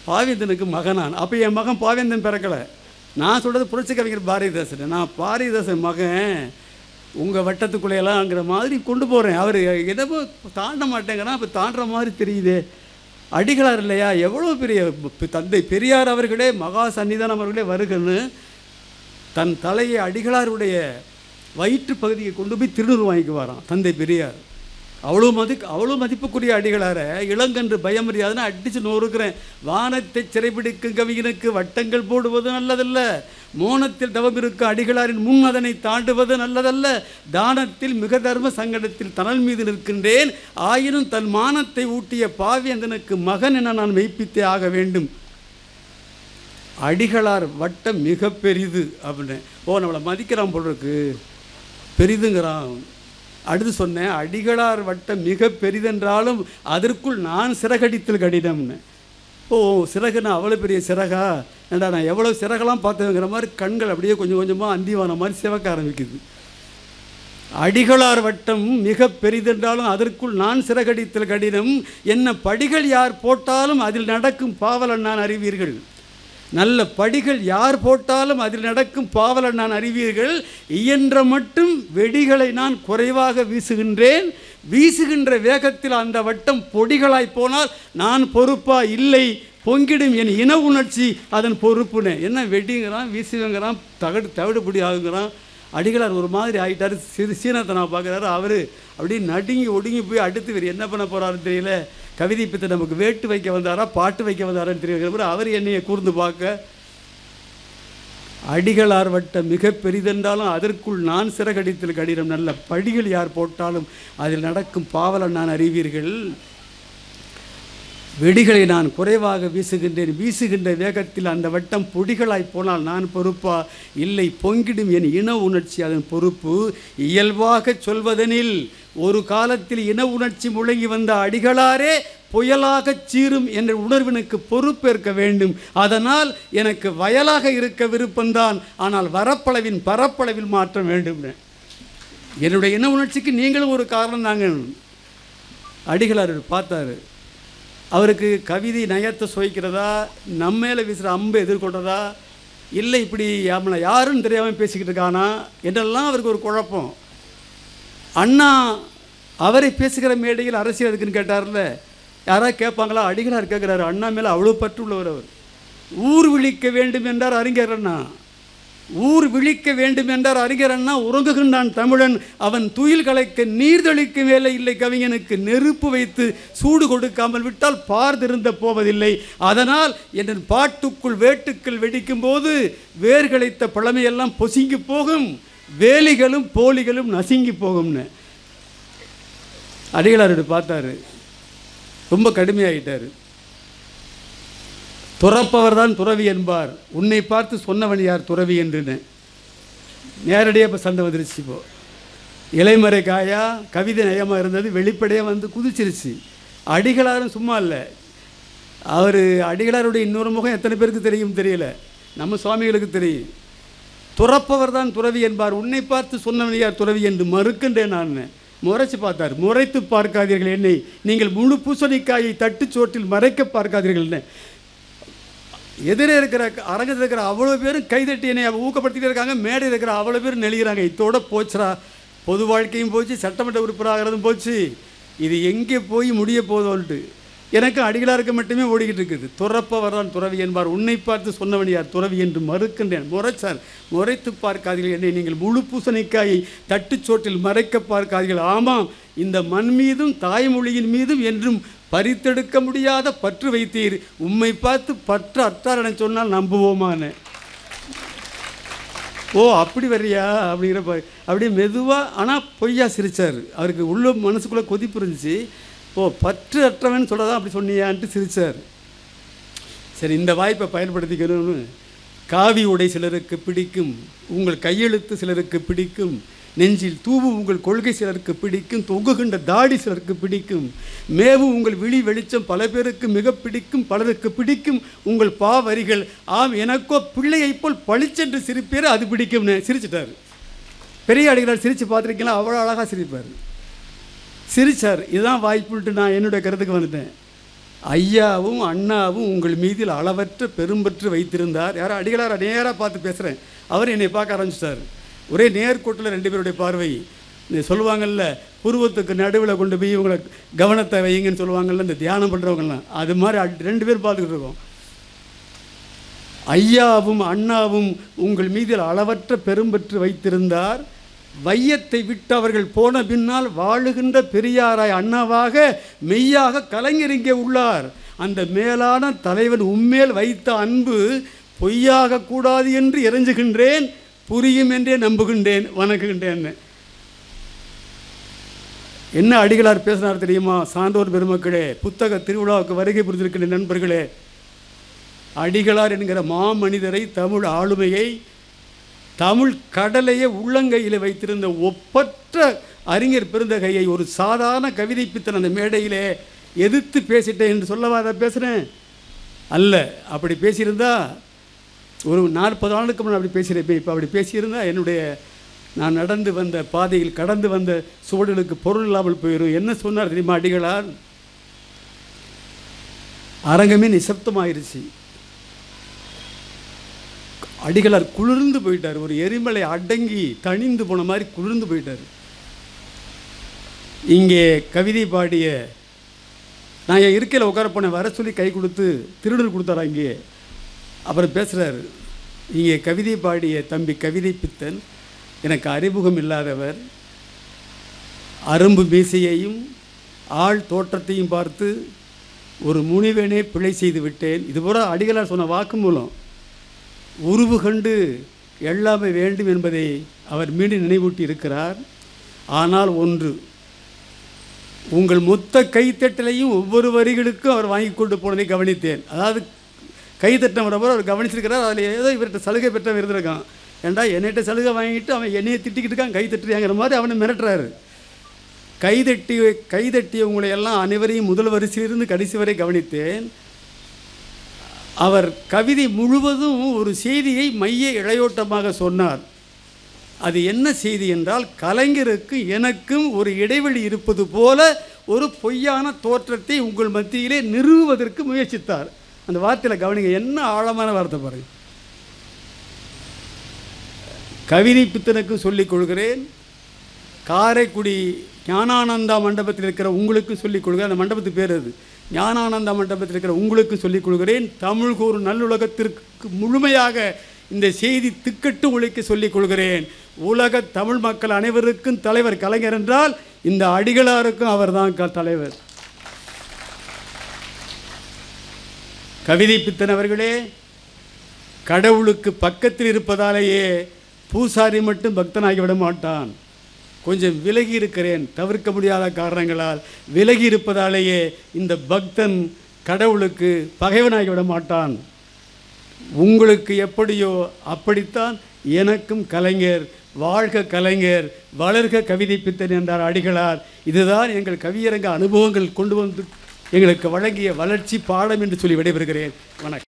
பாவேந்தனுக்கு மகனான் அப்போ என் மகன் பாவேந்தன் பிறக்கலை நான் சொல்கிறது புரட்சி கவிஞர் பாரதிதாசன் நான் பாரதிதாசன் மகன் உங்கள் வட்டத்துக்குள்ளேயெல்லாம்ங்கிற மாதிரி கொண்டு போகிறேன் அவர் என்னமோ தாண்ட மாட்டேங்கிறான் அப்போ தாண்டுற மாதிரி தெரியுதே அடிகளார் இல்லையா எவ்வளோ பெரிய ப- தந்தை பெரியார் அவர்களே மகா சன்னிதானம் அவர்களே வருகன்னு தன் தலையை அடிகளாருடைய வயிற்று பகுதியை கொண்டு போய் திருநூறு வாங்கிக்கு வரான் தந்தை பெரியார் அவ்வளோ மதி அவ்வளோ மதிப்புக்குரிய அடிகளார இளங்கன்று பயமறியாதுன்னு அடித்து நோறுக்கிறேன் வானத்தை சிறைபிடிக்கும் கவிஞனுக்கு வட்டங்கள் போடுவது நல்லதல்ல மோனத்தில் தவம் இருக்கும் அடிகளாரின் முன் அதனை தாண்டுவது நல்லதல்ல தானத்தில் மிக தர்ம சங்கடத்தில் தனல் மீது நிற்கின்றேன் ஆயினும் தன் மானத்தை ஊட்டிய பாவியந்தனுக்கு மகன் என நான் மெய்ப்பித்தே ஆக வேண்டும் அடிகளார் வட்டம் மிக பெரிது அப்படின்னு ஓ நம்மளை மதிக்கிறான் போல் இருக்கு பெரிதுங்கிறான் அடுத்து சொன்னேன் அடிகளார் வட்டம் மிக பெரிதென்றாலும் அதற்குள் நான் சிறகடித்தல் கடினம்னு ஓ சிறகுனா அவ்வளோ பெரிய சிறகா ஏண்டா நான் எவ்வளோ சிறகெல்லாம் பார்த்ததுங்கிற மாதிரி கண்கள் அப்படியே கொஞ்சம் கொஞ்சமாக அந்திவான மாதிரி சிவக்க ஆரம்பிக்குது அடிகளார் வட்டம் மிக பெரிதென்றாலும் அதற்குள் நான் சிறகடித்தல் கடினம் என்ன படிகள் யார் போட்டாலும் அதில் நடக்கும் பாவலன் நான் அறிவீர்கள் நல்ல படிகள் யார் போட்டாலும் அதில் நடக்கும் பாவலன் நான் அறிவீர்கள் இயன்ற மட்டும் வெடிகளை நான் குறைவாக வீசுகின்றேன் வீசுகின்ற வேகத்தில் அந்த வட்டம் பொடிகளாய் போனால் நான் பொறுப்பா இல்லை பொங்கிடும் என் இன உணர்ச்சி அதன் பொறுப்புன்னு என்ன வெடிங்கிறான் வீசுங்கிறான் தகடு தவிடுபடி ஆகுங்கிறான் அடிகளார் ஒரு மாதிரி ஆகிட்டாரு சிறு சீனத்தை நான் பார்க்குறாரு அவர் அப்படியே நடுங்கி ஒடுங்கி போய் அடுத்து இவர் என்ன பண்ண போகிறாருன்னு தெரியல கவிதை பித்த நமக்கு வேட்டு வைக்க வந்தாரா பாட்டு வைக்க வந்தாரான்னு தெரியல அவர் என்னையை கூர்ந்து பார்க்க அடிகளார் வட்டம் மிக பெரிதென்றாலும் அதற்குள் நான் சிறகடித்தல் கடினம் நல்ல படிகள் யார் போட்டாலும் அதில் நடக்கும் பாவலன் நான் அறிவீர்கள் வெடிகளை நான் குறைவாக வீசுகின்றேன் வீசுகின்ற வேகத்தில் அந்த வட்டம் பொடிகளாய் போனால் நான் பொறுப்பா இல்லை பொங்கிடும் என் இன உணர்ச்சி அதன் பொறுப்பு இயல்பாக சொல்வதெனில் ஒரு காலத்தில் இன உணர்ச்சி முழங்கி வந்த அடிகளாரே புயலாகச் சீரும் என்ற உணர்வினுக்கு பொறுப்பேற்க வேண்டும் அதனால் எனக்கு வயலாக இருக்க விருப்பம்தான் ஆனால் வரப்பளவின் பரப்பளவில் மாற்றம் வேண்டும் என்னுடைய இன உணர்ச்சிக்கு நீங்களும் ஒரு காரணம் தாங்க அடிகளார் பார்த்தாரு அவருக்கு கவிதை நயத்தை சுவைக்கிறதா நம்ம மேலே வீசுகிற அம்பை எதிர்கொள்கிறதா இல்லை இப்படி நம்மளை யாருன்னு தெரியாமல் பேசிக்கிட்டு இருக்கானா என்றெல்லாம் அவருக்கு ஒரு குழப்பம் அண்ணா அவரை பேசுகிற மேடையில் அரசியல் எதுக்குன்னு கேட்டார்ல யாராவது கேட்பாங்களா அடிகளார் கேட்குறாரு அண்ணா மேலே அவ்வளோ பற்றுள்ளவர் அவர் ஊர் விழிக்க வேண்டும் என்றார் அறிஞர் அண்ணா ஊர் விழிக்க வேண்டும் என்றார் அறிஞர் அண்ணா உறங்குகின்றான் தமிழன் அவன் துயில் கலைக்க நீர்தளிக்கும் வேலை இல்லை கவிஞனுக்கு நெருப்பு வைத்து சூடு கொடுக்காமல் விட்டால் பார்த்திருந்த போவதில்லை அதனால் என் பாட்டுக்குள் வேட்டுக்கள் வெடிக்கும் போது வேர்களைத்த பழமையெல்லாம் பொசுங்கி போகும் வேலிகளும் போலிகளும் நசுங்கி போகும்னு அடிகளாரோட பார்த்தாரு ரொம்ப கடுமையாயிட்டார் துறப்பவர் தான் துறவி என்பார் உன்னை பார்த்து சொன்னவன் யார் துறவி என்றுன்னு நேரடியாக இப்போ சண்டை வந்துருச்சு இப்போ இலைமறை காயா கவிதை நயமாக இருந்தது வெளிப்படையாக வந்து குதிச்சிருச்சு அடிகளாரும் சும்மா இல்லை அவர் அடிகளாருடைய இன்னொரு முகம் எத்தனை பேருக்கு தெரியும் தெரியல நம்ம சுவாமிகளுக்கு தெரியும் துறப்பவர் தான் துறவி என்பார் உன்னை பார்த்து சொன்னவன் யார் துறவி என்று மறுக்கின்றேன் நான் முறைச்சு பார்த்தார் முறைத்து பார்க்காதீர்கள் என்னை நீங்கள் முழு பூசணிக்காயை தட்டுச் சோற்றில் மறைக்க பார்க்காதீர்கள்னு எதிரே இருக்கிற அரங்கத்தில் இருக்கிற அவ்வளோ பேரும் கைதட்டி என்னை ஊக்கப்படுத்திட்டு இருக்காங்க மேடையில் இருக்கிற அவ்வளோ பேர் நெளிகிறாங்க இதோட போச்சுடா பொது வாழ்க்கையும் போச்சு சட்டமன்ற உறுப்பினராகிறதும் போச்சு இது எங்கே போய் முடிய போதோன்ட்டு எனக்கு அடிகளாருக்கு மட்டுமே ஓடிக்கிட்டு இருக்குது துறப்பவர் தான் துறவி என்பார் உன்னை பார்த்து சொன்னவன் யார் துறவி என்று மறுக்கின்றேன் முறைச்சார் முறைத்து பார்க்காதீர்கள் என்னை நீங்கள் முழு பூசணிக்காயை தட்டுச்சோட்டில் மறைக்க பார்க்காதீர்கள் ஆமாம் இந்த மண் மீதும் தாய்மொழியின் மீதும் என்றும் பறித்தெடுக்க முடியாத பற்று வைத்தீர் உம்மை பார்த்து பற்று அற்றார் என சொன்னால் நம்புவோமான்னு ஓ அப்படி வர்றியா அப்படிங்கிற ப- அப்படியே மெதுவாக ஆனால் பொய்யா சிரிச்சார் அவருக்கு உள்ள மனசுக்குள்ளே கொதிப்பு இருந்துச்சு ஓ பற்று அற்றவன் சொல்லதான் அப்படி சொன்னியான்ட்டு சிரிச்சார் சரி இந்த வாய்ப்பை பயன்படுத்திக்கணும்னு காவி உடை சிலருக்கு பிடிக்கும் உங்கள் கையெழுத்து சிலருக்கு பிடிக்கும் நெஞ்சில் தூவும் உங்கள் கொள்கை சிலருக்கு பிடிக்கும் தொங்குகின்ற தாடி சிலருக்கு பிடிக்கும் மேவும் உங்கள் விழி வெளிச்சம் பல பேருக்கு மிக பிடிக்கும் பலருக்கு பிடிக்கும் உங்கள் பாவரிகள் ஆம் எனக்கோ பிள்ளையைப் போல் பளிச்சென்று சிரிப்பேர் அது பிடிக்கும்னு சிரிச்சிட்டார் பெரிய அடிகளார் சிரித்து பார்த்துருக்கீங்களா அவ்வளோ அழகாக சிரிப்பார் சிரிச்சார் இதுதான் வாய்ப்புன்ட்டு நான் என்னுடைய கருத்துக்கு வந்துட்டேன் ஐயாவும் அண்ணாவும் உங்கள் மீதில் அளவற்ற பெரும்பற்று வைத்திருந்தார் யாரோ அடிகளார நேராக பார்த்து பேசுகிறேன் அவர் என்னை பார்க்க ஆரம்பிச்சிட்டார் ஒரே நேர்கோட்டில் ரெண்டு பேருடைய பார்வை இந்த சொல்லுவாங்கல்ல புருவத்துக்கு நடுவில் கொண்டு போய் இவங்களை கவனத்தை வைங்கன்னு சொல்லுவாங்கல்ல இந்த தியானம் பண்ணுறவங்கலாம் அது மாதிரி அட்- ரெண்டு பேர் பார்த்துக்கிட்டு இருக்கோம் ஐயாவும் அண்ணாவும் உங்கள் மீதில் அளவற்ற பெரும்பற்று வைத்திருந்தார் வையத்தை விட்டு அவர்கள் போன பின்னால் வாழுகின்ற பெரியாராய் அண்ணாவாக மெய்யாக கலைஞர் இங்கே உள்ளார் அந்த மேலான தலைவன் உம்மேல் வைத்த அன்பு பொய்யாக கூடாது என்று இறைஞ்சுகின்றேன் புரியும் என்றே நம்புகின்றேன் வணங்குகின்றேன் என்ன அடிகளார் பேசினார் தெரியுமா சான்றோர் பெருமக்களே புத்தக திருவிழாவுக்கு வருகை புரிந்திருக்கின்ற நண்பர்களே அடிகளார் என்கிற மாமனிதரை தமிழ் ஆளுமையை தமிழ் கடலையே உள்ளங்கையில் வைத்திருந்த ஒப்பற்ற அறிஞர் பெருந்தகையை ஒரு சாதாரண கவிதை பித்தன் அந்த மேடையிலே எதிர்த்து பேசிட்டேன் என்று சொல்லவா அதை பேசுகிறேன் அல்ல அப்படி பேசியிருந்தா ஒரு நாற்பது ஆண்டுக்கு முன்னாடி அப்படி பேசியிருப்பேன் இப்போ அப்படி பேசியிருந்தா என்னுடைய நான் நடந்து வந்த பாதையில் கடந்து வந்த சுவடுகளுக்கு பொருள் இல்லாமல் போயிடும் என்ன சொன்னார் தெரியுமா அடிகளார் அரங்கமே நிசப்தமாயிருச்சு அடிகளார் குளிர்ந்து போயிட்டார் ஒரு எரிமலை அடங்கி தணிந்து போன மாதிரி குளிர்ந்து போயிட்டார் இங்கே கவிதை பாடிய நான் என் இருக்கையில் உட்கார போனேன் வர சொல்லி கை கொடுத்து திருடர் கொடுத்தாரா இங்கே அப்புறம் பேசுகிறார் இங்கே கவிதை பாடிய தம்பி கவிதை பித்தன் எனக்கு அறிமுகம் இல்லாதவர் அரும்பு மீசையையும் ஆள் தோற்றத்தையும் பார்த்து ஒரு முனிவனே பிழை செய்து விட்டேன் இது பூரா அடிகளார் சொன்ன வாக்குமூலம் உருவு கண்டு எல்லாமே வேண்டும் என்பதை அவர் மீண்டும் நினைவூட்டி இருக்கிறார் ஆனால் ஒன்று உங்கள் மொத்த கைத்தட்டலையும் ஒவ்வொரு வரிகளுக்கும் அவர் வாங்கி கொண்டு போனதை கவனித்தேன் அதாவது கைத்தட்டின போல அவர் கவனிச்சிருக்கிறார் அதில் ஏதோ இவர்கிட்ட சலுகை பெற்றவன் இருந்திருக்கான் ஏண்டா என்னிட்ட சலுகை வாங்கிட்டு அவன் என்னையை திட்டிக்கிட்டு இருக்கான் கை தட்டுறியாங்கிற மாதிரி அவனை மிரட்டுறாரு கைதட்டி கைதட்டிய உங்களை எல்லாம் அனைவரையும் முதல் வரிசையிலிருந்து கடைசி வரை கவனித்தேன் அவர் கவிதை முழுவதும் ஒரு செய்தியை மைய இழையோட்டமாக சொன்னார் அது என்ன செய்தி என்றால் கலைஞருக்கு எனக்கும் ஒரு இடைவெளி இருப்பது போல ஒரு பொய்யான தோற்றத்தை உங்கள் மத்தியிலே நிறுவுவதற்கு முயற்சித்தார் அந்த வார்த்தையில் கவனிங்க என்ன ஆழமான வார்த்தை பாருங்க கவிதை பித்தனுக்கும் சொல்லிக் கொள்கிறேன் காரைக்குடி ஞானானந்தா மண்டபத்தில் இருக்கிற உங்களுக்கும் சொல்லிக் கொள்கிறேன் அந்த மண்டபத்து பேர் அது ஞானானந்தா மண்டபத்தில் இருக்கிற உங்களுக்கும் சொல்லிக் கொள்கிறேன் தமிழ் கூறு நல்லுலகத்திற்கு முழுமையாக இந்த செய்தி திக்கட்டு உழைக்க சொல்லிக் கொள்கிறேன் உலக தமிழ் மக்கள் அனைவருக்கும் தலைவர் கலைஞர் என்றால் இந்த அடிகளாருக்கும் அவர்தான் க- தலைவர் கவிதை பித்தன் அவர்களே கடவுளுக்கு பக்கத்தில் இருப்பதாலேயே பூசாரி மட்டும் பக்தனாகி விட மாட்டான் கொஞ்சம் விலகி இருக்கிறேன் தவிர்க்க முடியாத காரணங்களால் விலகி இருப்பதாலேயே இந்த பக்தன் கடவுளுக்கு பகைவனாகி விட மாட்டான் உங்களுக்கு எப்படியோ அப்படித்தான் எனக்கும் கலைஞர் வாழ்க கலைஞர் வளர்க கவிதை பித்தன் என்றார் அடிகளார் இதுதான் எங்கள் கவியரங்க அனுபவங்கள் கொண்டு வந்து எங்களுக்கு வழங்கிய வளர்ச்சி பாடம் என்று சொல்லி விடைபெறுகிறேன் வணக்கம்